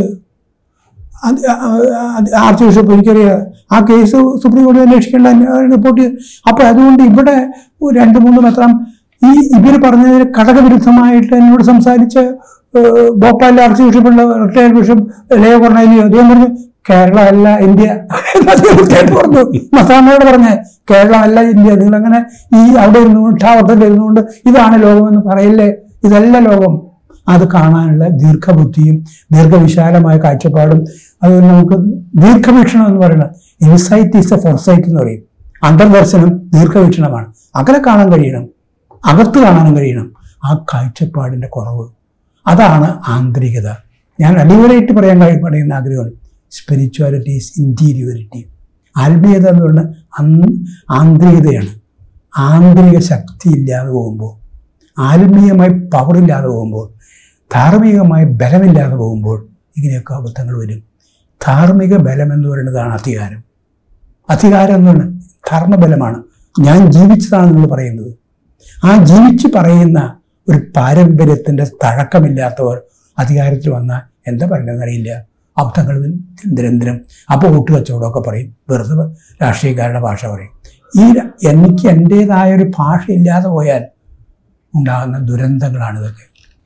അത് അത് ആർച്ച് ബിഷപ്പ് എനിക്കറിയാം ആ കേസ് സുപ്രീം കോടതി അന്വേഷിക്കേണ്ട റിപ്പോർട്ട് ചെയ്ത് അപ്പൊ അതുകൊണ്ട് ഇവിടെ ഒരു രണ്ട് മൂന്ന് മെത്രാം ഈ ഇവർ പറഞ്ഞതിന് ഘടകവിരുദ്ധമായിട്ട് എന്നോട് സംസാരിച്ച ഏഹ്, ഭോപ്പാലിലെ ആർച്ച് ബിഷപ്പുള്ള റിട്ടയർഡ് ബിഷപ്പ് ലയോ കൊർണേലിയോ അദ്ദേഹം പറഞ്ഞു കേരള അല്ല ഇന്ത്യ എന്ന് അദ്ദേഹം വൃത്തിയായിട്ട് പറഞ്ഞു മസാമയോട് പറഞ്ഞേ കേരളം അല്ല ഇന്ത്യ നിങ്ങൾ അങ്ങനെ ഈ അവിടെ ഇരുന്നുകൊണ്ട് ടാവട്ടത്തിൽ ഇരുന്നുകൊണ്ട് ഇതാണ് ലോകമെന്ന് പറയില്ലേ ഇതല്ല ലോകം അത് കാണാനുള്ള ദീർഘബുദ്ധിയും ദീർഘവിശാലമായ കാഴ്ചപ്പാടും അതുപോലെ നമുക്ക് ദീർഘവീക്ഷണം എന്ന് പറയുന്നത് ഇൻസൈറ്റ് ഈസ് എ ഫോർസൈറ്റ് എന്ന് പറയും അന്തർദർശനം ദീർഘവീക്ഷണമാണ് അകലെ കാണാൻ കഴിയണം അകത്ത് കാണാനും കഴിയണം ആ കാഴ്ചപ്പാടിന്റെ കുറവ് അതാണ് ആന്തരികത ഞാൻ അടിപൊളിയായിട്ട് പറയാൻ കഴി പറയുന്ന ആഗ്രഹമാണ് സ്പിരിച്വാലിറ്റി ഈസ് ഇൻറ്റീരിയോറിറ്റി ആത്മീയത എന്ന് പറഞ്ഞാൽ അന്- ആന്തരികതയാണ് ആന്തരിക ശക്തി ഇല്ലാതെ പോകുമ്പോൾ ആത്മീയമായി പവറില്ലാതെ പോകുമ്പോൾ ധാർമ്മികമായ ബലമില്ലാതെ പോകുമ്പോൾ ഇങ്ങനെയൊക്കെ അബദ്ധങ്ങൾ വരും ധാർമ്മിക ബലം എന്ന് പറയുന്നതാണ് അധികാരം അധികാരം എന്ന് പറയുന്നത് ധർമ്മബലമാണ് ഞാൻ ജീവിച്ചതാണ് നിങ്ങൾ പറയുന്നത് ആ ജീവിച്ച് പറയുന്ന ഒരു പാരമ്പര്യത്തിന്റെ തഴക്കമില്ലാത്തവർ അധികാരത്തിൽ വന്നാൽ എന്താ പറയുന്നതെന്ന് അറിയില്ല അബദ്ധങ്ങൾ നിരന്തരം അപ്പോൾ കൂട്ടുകച്ചവടമൊക്കെ പറയും വെറുതെ രാഷ്ട്രീയക്കാരുടെ ഭാഷ പറയും ഈ ര- എനിക്ക് എൻ്റെതായ ഒരു ഭാഷ ഇല്ലാതെ പോയാൽ ഉണ്ടാകുന്ന ദുരന്തങ്ങളാണ് ഇതൊക്കെ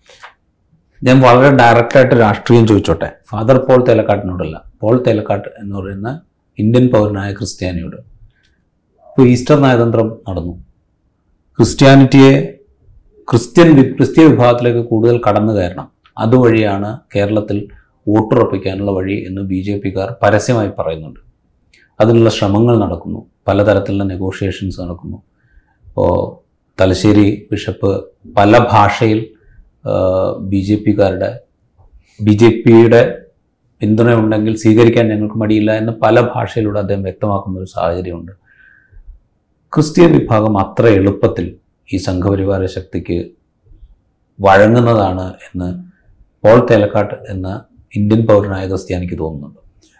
ഞാൻ വളരെ ഡയറക്റ്റായിട്ട് രാഷ്ട്രീയം ചോദിച്ചോട്ടെ ഫാദർ പോൾ തേലക്കാട്ടിനോടല്ല പോൾ തേലക്കാട്ട് എന്ന് പറയുന്ന ഇന്ത്യൻ പൗരനായ ക്രിസ്ത്യാനിയോട് ഇപ്പോൾ ഈസ്റ്റർ നയതന്ത്രം നടന്നു ക്രിസ്ത്യാനിറ്റിയെ ക്രിസ്ത്യൻ വി- ക്രിസ്തീയ വിഭാഗത്തിലേക്ക് കൂടുതൽ കടന്നു കയറണം അതുവഴിയാണ് കേരളത്തിൽ വോട്ടുറപ്പിക്കാനുള്ള വഴി എന്ന് ബി ജെ പിക്കാർ പരസ്യമായി പറയുന്നുണ്ട് അതിനുള്ള ശ്രമങ്ങൾ നടക്കുന്നു പലതരത്തിലുള്ള നെഗോഷിയേഷൻസ് നടക്കുന്നു ഇപ്പോൾ തലശ്ശേരി ബിഷപ്പ് പല ഭാഷയിൽ ബി ജെ പിക്കാരുടെ ബി ജെ പിയുടെ പിന്തുണയുണ്ടെങ്കിൽ സ്വീകരിക്കാൻ ഞങ്ങൾക്ക് മടിയില്ല എന്ന് പല ഭാഷയിലൂടെ അദ്ദേഹം വ്യക്തമാക്കുന്ന ഒരു സാഹചര്യമുണ്ട് ക്രിസ്ത്യൻ വിഭാഗം അത്ര എളുപ്പത്തിൽ ഈ സംഘപരിവാര ശക്തിക്ക് വഴങ്ങുന്നതാണ് എന്ന് പോൾ തേലക്കാട്ട് എന്ന ഇന്ത്യൻ പൗരനായ ക്രിസ്ത്യാനിക്ക് തോന്നുന്നുണ്ട്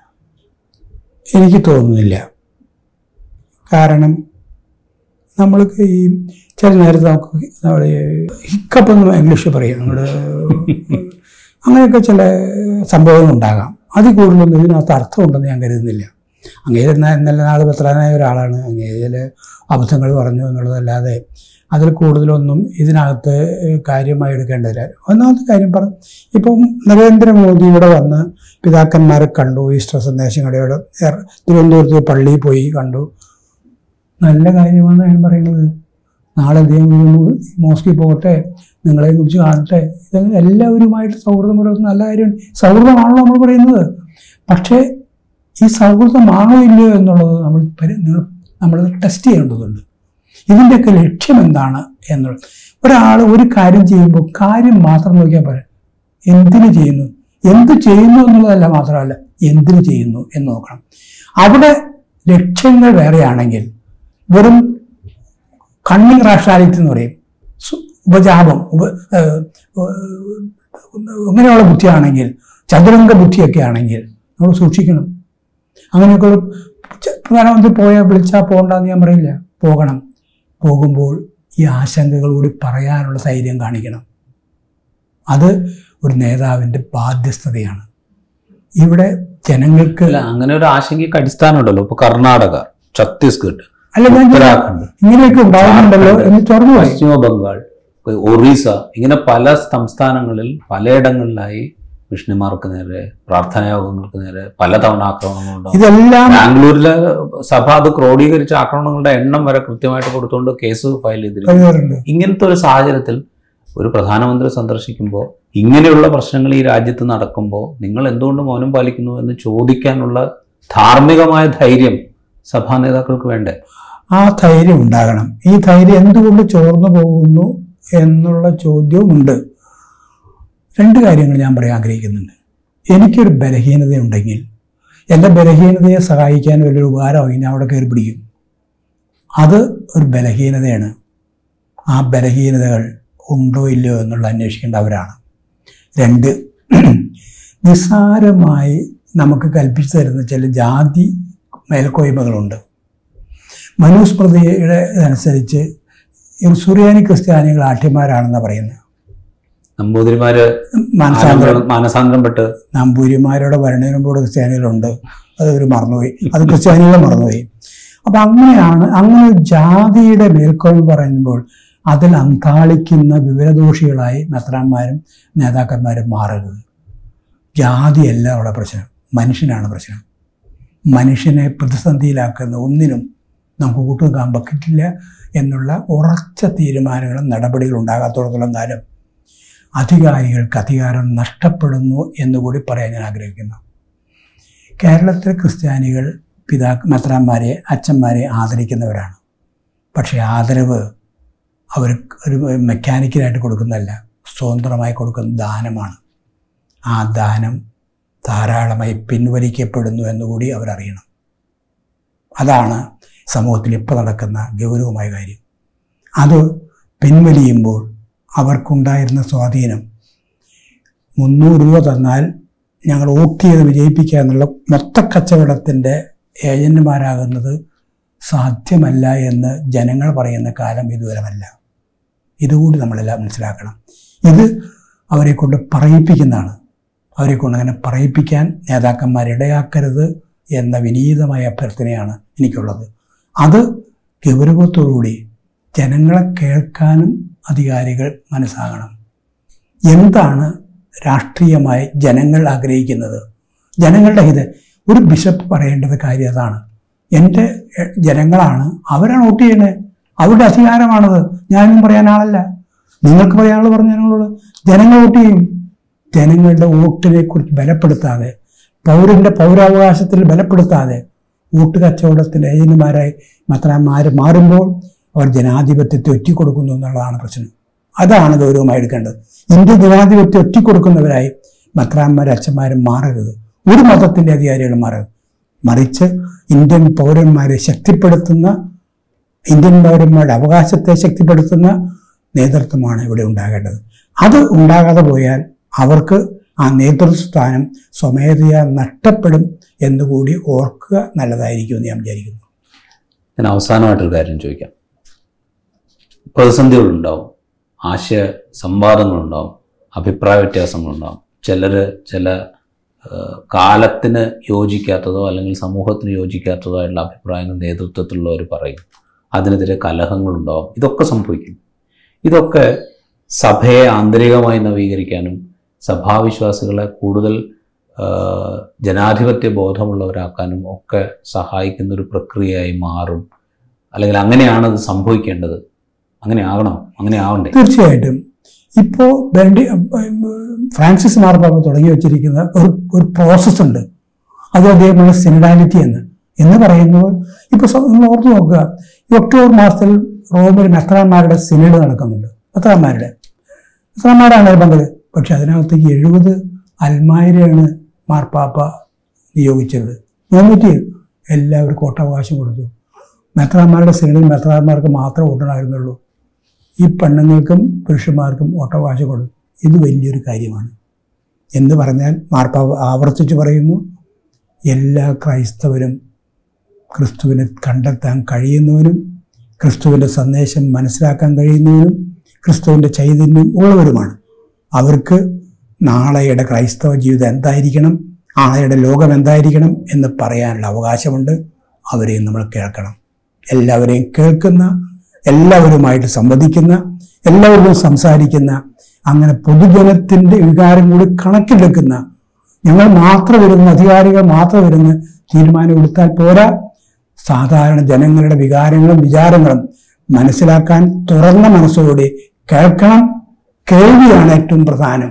എനിക്ക് തോന്നുന്നില്ല കാരണം നമ്മൾക്ക് ഈ ചില നേരത്ത് നമുക്ക് നമ്മുടെ ഹിക്കപ്പ് എന്ന് ഇംഗ്ലീഷ് പറയും നമ്മുടെ അങ്ങനെയൊക്കെ ചില സംഭവങ്ങൾ ഉണ്ടാകാം അതിൽ കൂടുതലൊന്നും ഇതിനകത്ത് അർത്ഥമുണ്ടെന്ന് ഞാൻ കരുതുന്നില്ല അങ്ങേര് എന്നാൽ ഇന്നലെ നാൾ പത്രാനായ ഒരാളാണ് അങ്ങേര് ചില അബദ്ധങ്ങൾ പറഞ്ഞു എന്നുള്ളതല്ലാതെ അതിൽ കൂടുതലൊന്നും ഇതിനകത്ത് കാര്യമായി എടുക്കേണ്ടതില്ല ഒന്നാമത്തെ കാര്യം പറഞ്ഞു ഇപ്പം നരേന്ദ്രമോദി ഇവിടെ വന്ന് പിതാക്കന്മാരെ കണ്ടു ഈസ്റ്റർ സന്ദേശങ്ങളുടെ തിരുവനന്തപുരത്ത് പള്ളിയിൽ പോയി കണ്ടു നല്ല കാര്യമാണ് ഞാൻ പറയുന്നത് നാളെ അദ്ദേഹം ഒരു മോസ്കിൽ പോകട്ടെ നിങ്ങളെ കുറിച്ച് കാണട്ടെ ഇത് എല്ലാവരുമായിട്ട് സൗഹൃദം പുലർത്തുന്ന നല്ല കാര്യമാണ് സൗഹൃദമാണല്ലോ നമ്മൾ പറയുന്നത് പക്ഷേ ഈ സൗഹൃദമാണോ ഇല്ലയോ എന്നുള്ളത് നമ്മൾ പരി- നിങ്ങൾ നമ്മൾ ടെസ്റ്റ് ചെയ്യേണ്ടതുണ്ട് ഇതിൻ്റെയൊക്കെ ലക്ഷ്യം എന്താണ് എന്നുള്ളത് ഒരാൾ ഒരു കാര്യം ചെയ്യുമ്പോൾ കാര്യം മാത്രം നോക്കിയാൽ പോരാ എന്തിനു ചെയ്യുന്നു എന്ത് ചെയ്യുന്നു എന്നുള്ളതല്ല മാത്രമല്ല എന്തിനു ചെയ്യുന്നു എന്ന് നോക്കണം അവിടെ ലക്ഷ്യങ്ങൾ വേറെയാണെങ്കിൽ വെറും കണ്ണിങ് റാഷണാലിറ്റി എന്ന് പറയും സു- ഉപജാപം ഉപ ഏഹ്, ഏഹ്, അങ്ങനെയുള്ള ബുദ്ധിയാണെങ്കിൽ ചതുരംഗ ബുദ്ധിയൊക്കെ ആണെങ്കിൽ നമ്മൾ സൂക്ഷിക്കണം അങ്ങനെയൊക്കെ ഉള്ള ച- പ്രധാനമന്ത്രി പോയാൽ വിളിച്ചാൽ പോകണ്ടെന്ന് ഞാൻ പറയില്ല പോകണം പോകുമ്പോൾ ഈ ആശങ്കകൾ കൂടി പറയാനുള്ള ധൈര്യം കാണിക്കണം അത് ഒരു നേതാവിൻ്റെ ബാധ്യസ്ഥതയാണ് ഇവിടെ ജനങ്ങൾക്ക് അല്ല അങ്ങനെ ഒരു ആശങ്കയ്ക്ക് അടിസ്ഥാനമുണ്ടല്ലോ ഇപ്പൊ കർണാടക ഛത്തീസ്ഗഡ് അല്ല ഞാൻ ഉത്തരാഖണ്ഡ് ഇങ്ങനെയൊക്കെ ഉണ്ടാകുന്നുണ്ടല്ലോ എന്ന് തുറന്നു പോയി പശ്ചിമ ബംഗാൾ ഒറീസ ഇങ്ങനെ പല സംസ്ഥാനങ്ങളിൽ പലയിടങ്ങളിലായി വിഷ്ണുമാർക്ക് നേരെ പ്രാർത്ഥനായോഗങ്ങൾക്ക് നേരെ പലതവണ ആക്രമണങ്ങളുണ്ടാവും ഇതെല്ലാം ബാംഗ്ലൂരിലെ സഭ അത് ക്രോഡീകരിച്ച ആക്രമണങ്ങളുടെ എണ്ണം വരെ കൃത്യമായിട്ട് കൊടുത്തുകൊണ്ട് കേസ് ഫയൽ ചെയ്തിരിക്കുന്നു കഴിയാറുണ്ട് ഇങ്ങനത്തെ ഒരു സാഹചര്യത്തിൽ ഒരു പ്രധാനമന്ത്രി സന്ദർശിക്കുമ്പോൾ ഇങ്ങനെയുള്ള പ്രശ്നങ്ങൾ ഈ രാജ്യത്ത് നടക്കുമ്പോൾ നിങ്ങൾ എന്തുകൊണ്ട് മൗനം പാലിക്കുന്നു എന്ന് ചോദിക്കാനുള്ള ധാർമ്മികമായ ധൈര്യം സഭാ നേതാക്കൾക്ക് വേണ്ടേ ആ ധൈര്യം ഉണ്ടാകണം ഈ ധൈര്യം എന്തുകൊണ്ട് ചോർന്നു പോകുന്നു എന്നുള്ള ചോദ്യവും ഉണ്ട് രണ്ട് കാര്യങ്ങൾ ഞാൻ പറയാൻ ആഗ്രഹിക്കുന്നുണ്ട് എനിക്കൊരു ബലഹീനതയുണ്ടെങ്കിൽ എൻ്റെ ബലഹീനതയെ സഹായിക്കാൻ വലിയൊരു ഉപകാരമായി ഞാൻ അവിടെ കയറി പിടിക്കും അത് ഒരു ബലഹീനതയാണ് ആ ബലഹീനതകൾ ഉണ്ടോ ഇല്ലയോ എന്നുള്ള അന്വേഷിക്കേണ്ടവരാണ് രണ്ട് നിസ്സാരമായി നമുക്ക് കൽപ്പിച്ചു തരുന്ന ചില ജാതി മേൽക്കോയ്മകളുണ്ട് മനുസ്മൃതിയുടെ അനുസരിച്ച് ഈ സുറിയാനി ക്രിസ്ത്യാനികൾ ആഠ്യന്മാരാണെന്ന് പറയുന്നത് നമ്പൂതിരിമാര് മനസാന്തരം മാനസാന്തരം പെട്ട് നമ്പൂരിമാരുടെ ഭരണത്തിനോട് ക്രിസ്ത്യാനികളുണ്ട് അത് ഒരു മറന്നുപോയി അത് ക്രിസ്ത്യാനികളെ മറന്നുപോയി അപ്പൊ അങ്ങനെയാണ് അങ്ങനെ ഒരു ജാതിയുടെ മേൽക്കോയ്മ പറയുമ്പോൾ അതിൽ അന്താളിക്കുന്ന വിവരദോഷികളായി മെത്രാന്മാരും നേതാക്കന്മാരും മാറരുത് ജാതിയല്ല അവിടെ പ്രശ്നം മനുഷ്യനാണ് പ്രശ്നം മനുഷ്യനെ പ്രതിസന്ധിയിലാക്കുന്ന ഒന്നിനും നമുക്ക് കൂട്ടുനിൽക്കാൻ പറ്റില്ല എന്നുള്ള ഉറച്ച തീരുമാനങ്ങളും നടപടികളും ഉണ്ടാകാത്തോടത്തോളം കാലം അധികാരികൾക്ക് അധികാരം നഷ്ടപ്പെടുന്നു എന്നുകൂടി പറയാൻ ഞാൻ ആഗ്രഹിക്കുന്നു കേരളത്തിലെ ക്രിസ്ത്യാനികൾ പിതാ മെത്രാന്മാരെ അച്ഛന്മാരെ ആദരിക്കുന്നവരാണ് പക്ഷേ ആദരവ് അവർ ഒരു മെക്കാനിക്കലായിട്ട് കൊടുക്കുന്നതല്ല സ്വതന്ത്രമായി കൊടുക്കുന്ന ദാനമാണ് ആ ദാനം ധാരാളമായി പിൻവലിക്കപ്പെടുന്നു എന്നുകൂടി അവരറിയണം അതാണ് സമൂഹത്തിൽ ഇപ്പോൾ നടക്കുന്ന ഗൗരവമായ കാര്യം അത് പിൻവലിയുമ്പോൾ അവർക്കുണ്ടായിരുന്ന സ്വാധീനം മുന്നൂറ് രൂപ തന്നാൽ ഞങ്ങൾ വോട്ട് ചെയ്ത് വിജയിപ്പിക്കുക എന്നുള്ള മൊത്ത കച്ചവടത്തിൻ്റെ ഏജന്റുമാരാകുന്നത് സാധ്യമല്ല എന്ന് ജനങ്ങൾ പറയുന്ന കാലം ഇതുവരമല്ല ഇതുകൂടി നമ്മളെല്ലാം മനസ്സിലാക്കണം ഇത് അവരെ കൊണ്ട് പറയിപ്പിക്കുന്നതാണ് അവരെ കൊണ്ട് അങ്ങനെ പറയിപ്പിക്കാൻ നേതാക്കന്മാർ ഇടയാക്കരുത് എന്ന വിനീതമായ അഭ്യർത്ഥനയാണ് എനിക്കുള്ളത് അത് ഗൗരവത്തോടുകൂടി ജനങ്ങളെ കേൾക്കാനും അധികാരികൾ മനസ്സാകണം എന്താണ് രാഷ്ട്രീയമായി ജനങ്ങൾ ആഗ്രഹിക്കുന്നത് ജനങ്ങളുടെ ഹിത ഒരു ബിഷപ്പ് പറയേണ്ടത് കാര്യം അതാണ് എൻ്റെ എ- ജനങ്ങളാണ് അവരാണ് വോട്ട് ചെയ്യുന്നത് അവരുടെ അധികാരമാണത് ഞാനൊന്നും പറയാൻ ആളല്ല നിങ്ങൾക്ക് പറയാനുള്ളത് പറഞ്ഞു ഞങ്ങളോട് ജനങ്ങൾ വോട്ട് ചെയ്യും ജനങ്ങളുടെ വോട്ടിനെ കുറിച്ച് ബലപ്പെടുത്താതെ പൗരന്റെ പൗരാവകാശത്തിൽ ബലപ്പെടുത്താതെ വോട്ട് കച്ചവടത്തിൻ്റെ ഏജന്റുമാരായി മെത്രാന്മാർ മാറുമ്പോൾ അവർ ജനാധിപത്യത്തെ ഒറ്റിക്കൊടുക്കുന്നു എന്നുള്ളതാണ് പ്രശ്നം അതാണ് ഗൗരവമായി എടുക്കേണ്ടത് ഇന്ത്യ ജനാധിപത്യം ഒറ്റിക്കൊടുക്കുന്നവരായി മെത്രാന്മാരും അച്ഛന്മാരും മാറരുത് ഒരു മതത്തിൻ്റെ അധികാരികളും മാറരുത് മറിച്ച് ഇന്ത്യൻ പൗരന്മാരെ ശക്തിപ്പെടുത്തുന്ന ഇന്ത്യൻ പൗരന്മാരുടെ അവകാശത്തെ ശക്തിപ്പെടുത്തുന്ന നേതൃത്വമാണ് ഇവിടെ ഉണ്ടാകേണ്ടത് അത് ഉണ്ടാകാതെ പോയാൽ അവർക്ക് ആ നേതൃസ്ഥാനം സ്വമേധയാ നഷ്ടപ്പെടും എന്നുകൂടി ഓർക്കുക നല്ലതായിരിക്കുമെന്ന് ഞാൻ വിചാരിക്കുന്നു ഞാൻ അവസാനമായിട്ടൊരു കാര്യം ചോദിക്കാം പ്രതിസന്ധികളുണ്ടാവും ആശയ സംവാദങ്ങളുണ്ടാവും അഭിപ്രായ വ്യത്യാസങ്ങളുണ്ടാവും ചിലർ ചില ആ, കാലത്തിന് യോജിക്കാത്തതോ അല്ലെങ്കിൽ സമൂഹത്തിന് യോജിക്കാത്തതോ ആയിട്ടുള്ള അഭിപ്രായങ്ങൾ നേതൃത്വത്തിലുള്ളവർ പറയും അതിനെതിരെ കലഹങ്ങളുണ്ടാവും ഇതൊക്കെ സംഭവിക്കും ഇതൊക്കെ സഭയെ ആന്തരികമായി നവീകരിക്കാനും സഭാവിശ്വാസികളെ കൂടുതൽ ആ, ജനാധിപത്യ ബോധമുള്ളവരാക്കാനും ഒക്കെ സഹായിക്കുന്ന ഒരു പ്രക്രിയയായി മാറും അല്ലെങ്കിൽ അങ്ങനെയാണ് അത് സംഭവിക്കേണ്ടത് അങ്ങനെ ആകണോ അങ്ങനെ ആവണ്ടേ തീർച്ചയായിട്ടും ഇപ്പോൾ ബെൻഡി ഫ്രാൻസിസ് മാർപ്പാപ്പ തുടങ്ങി വെച്ചിരിക്കുന്ന ഒരു ഒരു പ്രോസസ്സ് ഉണ്ട് അത് അദ്ദേഹമാണ് സിനിഡാലിറ്റി എന്ന് എന്ന് പറയുമ്പോൾ ഇപ്പോൾ സ്വ- നിങ്ങൾ ഓർത്ത് നോക്കുക ഈ ഒക്ടോബർ മാസത്തിൽ റോമിൽ മെത്രാന്മാരുടെ സിനഡ് നടക്കുന്നുണ്ട് മെത്രാന്മാരുടെ മെത്രാന്മാരാണ് അതിൽ പങ്കത് പക്ഷെ അതിനകത്തേക്ക് എഴുപത് അൽമായരെയാണ് മാർപ്പാപ്പ നിയോഗിച്ചത് നോമിറ്റി എല്ലാവർക്കും വോട്ടവകാശം കൊടുത്തു മെത്രാന്മാരുടെ സിനഡിൽ മെത്രാന്മാർക്ക് മാത്രമേ വോട്ടുണ്ടായിരുന്നുള്ളൂ ഈ പെണ്ണുങ്ങൾക്കും പുരുഷന്മാർക്കും വോട്ടവകാശം കൊടുത്തു ഇത് വലിയൊരു കാര്യമാണ് എന്ന് പറഞ്ഞാൽ മാർപ്പാപ്പ ആവർത്തിച്ച് പറയുന്നു എല്ലാ ക്രൈസ്തവരും ക്രിസ്തുവിനെ കണ്ടെത്താൻ കഴിയുന്നവരും ക്രിസ്തുവിൻ്റെ സന്ദേശം മനസ്സിലാക്കാൻ കഴിയുന്നവരും ക്രിസ്തുവിൻ്റെ ചൈതന്യം ഉള്ളവരുമാണ് അവർക്ക് നാളെയുടെ ക്രൈസ്തവ ജീവിതം എന്തായിരിക്കണം നാളെയുടെ ലോകം എന്തായിരിക്കണം എന്ന് പറയാനുള്ള അവകാശമുണ്ട് അവരെയും നമ്മൾ കേൾക്കണം എല്ലാവരെയും കേൾക്കുന്ന എല്ലാവരുമായിട്ട് സംവദിക്കുന്ന എല്ലാവരോടും സംസാരിക്കുന്ന അങ്ങനെ പൊതുജനത്തിൻ്റെ വികാരം കൂടി കണക്കിലെടുക്കുന്ന ഞങ്ങൾ മാത്രം വരുന്ന അധികാരികൾ മാത്രം വരുന്ന തീരുമാനം എടുത്താൽ പോരാ സാധാരണ ജനങ്ങളുടെ വികാരങ്ങളും വിചാരങ്ങളും മനസ്സിലാക്കാൻ തുറന്ന മനസ്സോടെ കേൾക്കണം കേൾവിയാണ് ഏറ്റവും പ്രധാനം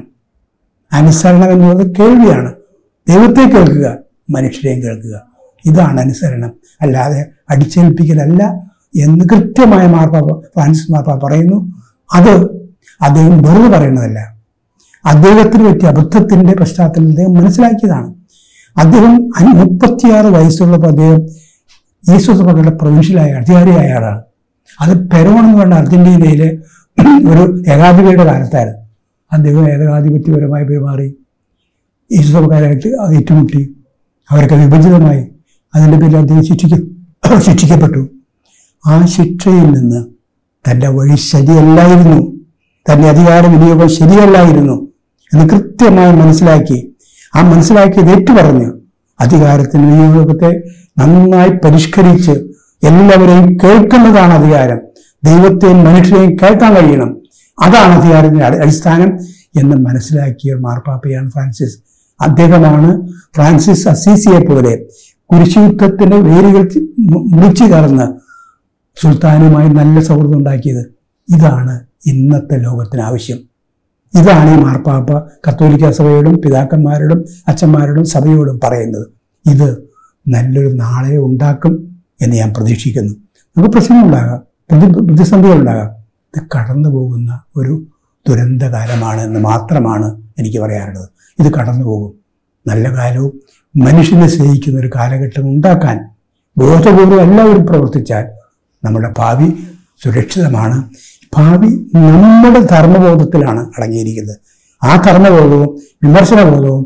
അനുസരണം എന്നുള്ളത് കേൾവിയാണ് ദൈവത്തെ കേൾക്കുക മനുഷ്യരെയും കേൾക്കുക ഇതാണ് അനുസരണം അല്ലാതെ അടിച്ചേൽപ്പിക്കലല്ല എന്ന് കൃത്യമായ മാർപ്പാപ്പ ഫ്രാൻസിസ് മാർപ്പാപ്പ പറയുന്നു അത് അദ്ദേഹം വെറുതെ പറയുന്നതല്ല അദ്ദേഹത്തിന് പറ്റിയ അബദ്ധത്തിന്റെ പശ്ചാത്തലത്തിൽ അദ്ദേഹം മനസ്സിലാക്കിയതാണ് അദ്ദേഹം അൻ- മുപ്പത്തിയാറ് വയസ്സുള്ളപ്പോൾ അദ്ദേഹം ഈശ്വര സഭകളുടെ പ്രൊവിൻഷ്യലായ അധികാരിയായ ആളാണ് അത് പെരോൺ എന്ന് പറഞ്ഞ അർജന്റീനയിലെ ഒരു ഏകാധിപതിയുടെ കാലത്തായിരുന്നു അദ്ദേഹം ഏകാധിപത്യപരമായി പെരുമാറി ഈശ്വരക്കാരായിട്ട് അത് ഏറ്റുമുട്ടി അവരൊക്കെ വിഭജിതമായി അതിൻ്റെ പേരിൽ അദ്ദേഹം ശിക്ഷിക്ക ശിക്ഷിക്കപ്പെട്ടു ആ ശിക്ഷയിൽ നിന്ന് തൻ്റെ വഴി ശരിയല്ലായിരുന്നു തൻ്റെ അധികാര വിനിയോഗം ശരിയല്ലായിരുന്നു എന്ന് കൃത്യമായി മനസ്സിലാക്കി ആ മനസ്സിലാക്കിയത് ഏറ്റുപറഞ്ഞു അധികാരത്തിന് വിനിയോഗത്തെ നന്നായി പരിഷ്കരിച്ച് എല്ലാവരെയും കേൾക്കുന്നതാണ് അധികാരം ദൈവത്തെയും മനുഷ്യരെയും കേൾക്കാൻ കഴിയണം അതാണ് അധികാരത്തിന്റെ അടി- അടിസ്ഥാനം എന്ന് മനസ്സിലാക്കിയ മാർപ്പാപ്പയാണ് ഫ്രാൻസിസ് അദ്ദേഹമാണ് ഫ്രാൻസിസ് അസീസിയെ പോലെ കുരിശുയുദ്ധത്തിന്റെ വേരുകൾ മു- മുറിച്ചു കടന്ന് സുൽത്താനുമായി നല്ല സൗഹൃദം ഉണ്ടാക്കിയത് ഇതാണ് ഇന്നത്തെ ലോകത്തിന് ആവശ്യം ഇതാണ് ഈ മാർപ്പാപ്പ കത്തോലിക്ക സഭയോടും പിതാക്കന്മാരോടും അച്ഛന്മാരോടും സഭയോടും പറയുന്നത് ഇത് നല്ലൊരു നാളെ ഉണ്ടാക്കും എന്ന് ഞാൻ പ്രതീക്ഷിക്കുന്നു നമുക്ക് പ്രശ്നങ്ങളുണ്ടാകാം പ്രതി പ്രതിസന്ധികളുണ്ടാകാം ഇത് കടന്നു പോകുന്ന ഒരു ദുരന്തകാലമാണ് എന്ന് മാത്രമാണ് എനിക്ക് പറയാനുള്ളത് ഇത് കടന്നു പോകും നല്ല കാലവും മനുഷ്യനെ സ്നേഹിക്കുന്ന ഒരു കാലഘട്ടം ഉണ്ടാക്കാൻ ബോധപൂർവ്വം എല്ലാവരും പ്രവർത്തിച്ചാൽ നമ്മുടെ ഭാവി സുരക്ഷിതമാണ് ഭാവി നമ്മുടെ ധർമ്മബോധത്തിലാണ് അടങ്ങിയിരിക്കുന്നത് ആ ധർമ്മബോധവും വിമർശനബോധവും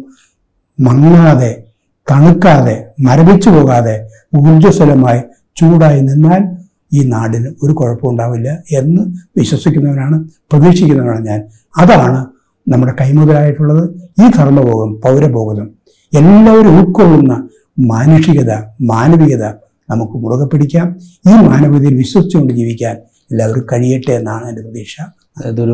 മങ്ങാതെ തണുക്കാതെ മരവിച്ചു പോകാതെ ഊർജ്ജസ്വലമായി ചൂടായി നിന്നാൽ ഈ നാടിന് ഒരു കുഴപ്പമുണ്ടാവില്ല എന്ന് വിശ്വസിക്കുന്നവനാണ് പ്രതീക്ഷിക്കുന്നവനാണ് ഞാൻ അതാണ് നമ്മുടെ കൈമുതലായിട്ടുള്ളത് ഈ ധർമ്മബോധം പൗരബോധം എല്ലാവരും ഉൾക്കൊള്ളുന്ന മാനുഷികത മാനവികത നമുക്ക് മുറുകെ പിടിക്കാം ഈ മാനവികതയിൽ വിശ്വസിച്ചുകൊണ്ട് ജീവിക്കാൻ എല്ലാവരും കഴിയട്ടെ എന്നാണ് എൻ്റെ പ്രതീക്ഷ അതൊരു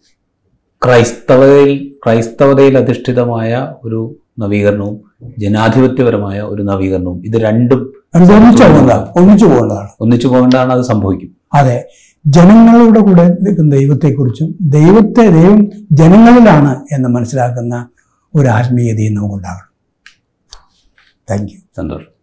ക്രൈസ്തവതയിൽ ക്രൈസ്തവതയിൽ അധിഷ്ഠിതമായ ഒരു നവീകരണവും ജനാധിപത്യപരമായ ഒരു നവീകരണവും ഇത് രണ്ടും അത് ഒന്നിച്ചു പോകുന്നതാണ് ഒന്നിച്ചു പോകുന്നതാണ് ഒന്നിച്ചു പോകേണ്ടതാണ് അത് സംഭവിക്കും അതെ ജനങ്ങളുടെ കൂടെ നിൽക്കുന്ന ദൈവത്തെക്കുറിച്ചും ദൈവത്തെ ദൈവം ജനങ്ങളിലാണ് എന്ന് മനസ്സിലാക്കുന്ന ഒരു ആത്മീയതയും നമുക്കുണ്ടാകണം താങ്ക് യു സന്തോഷം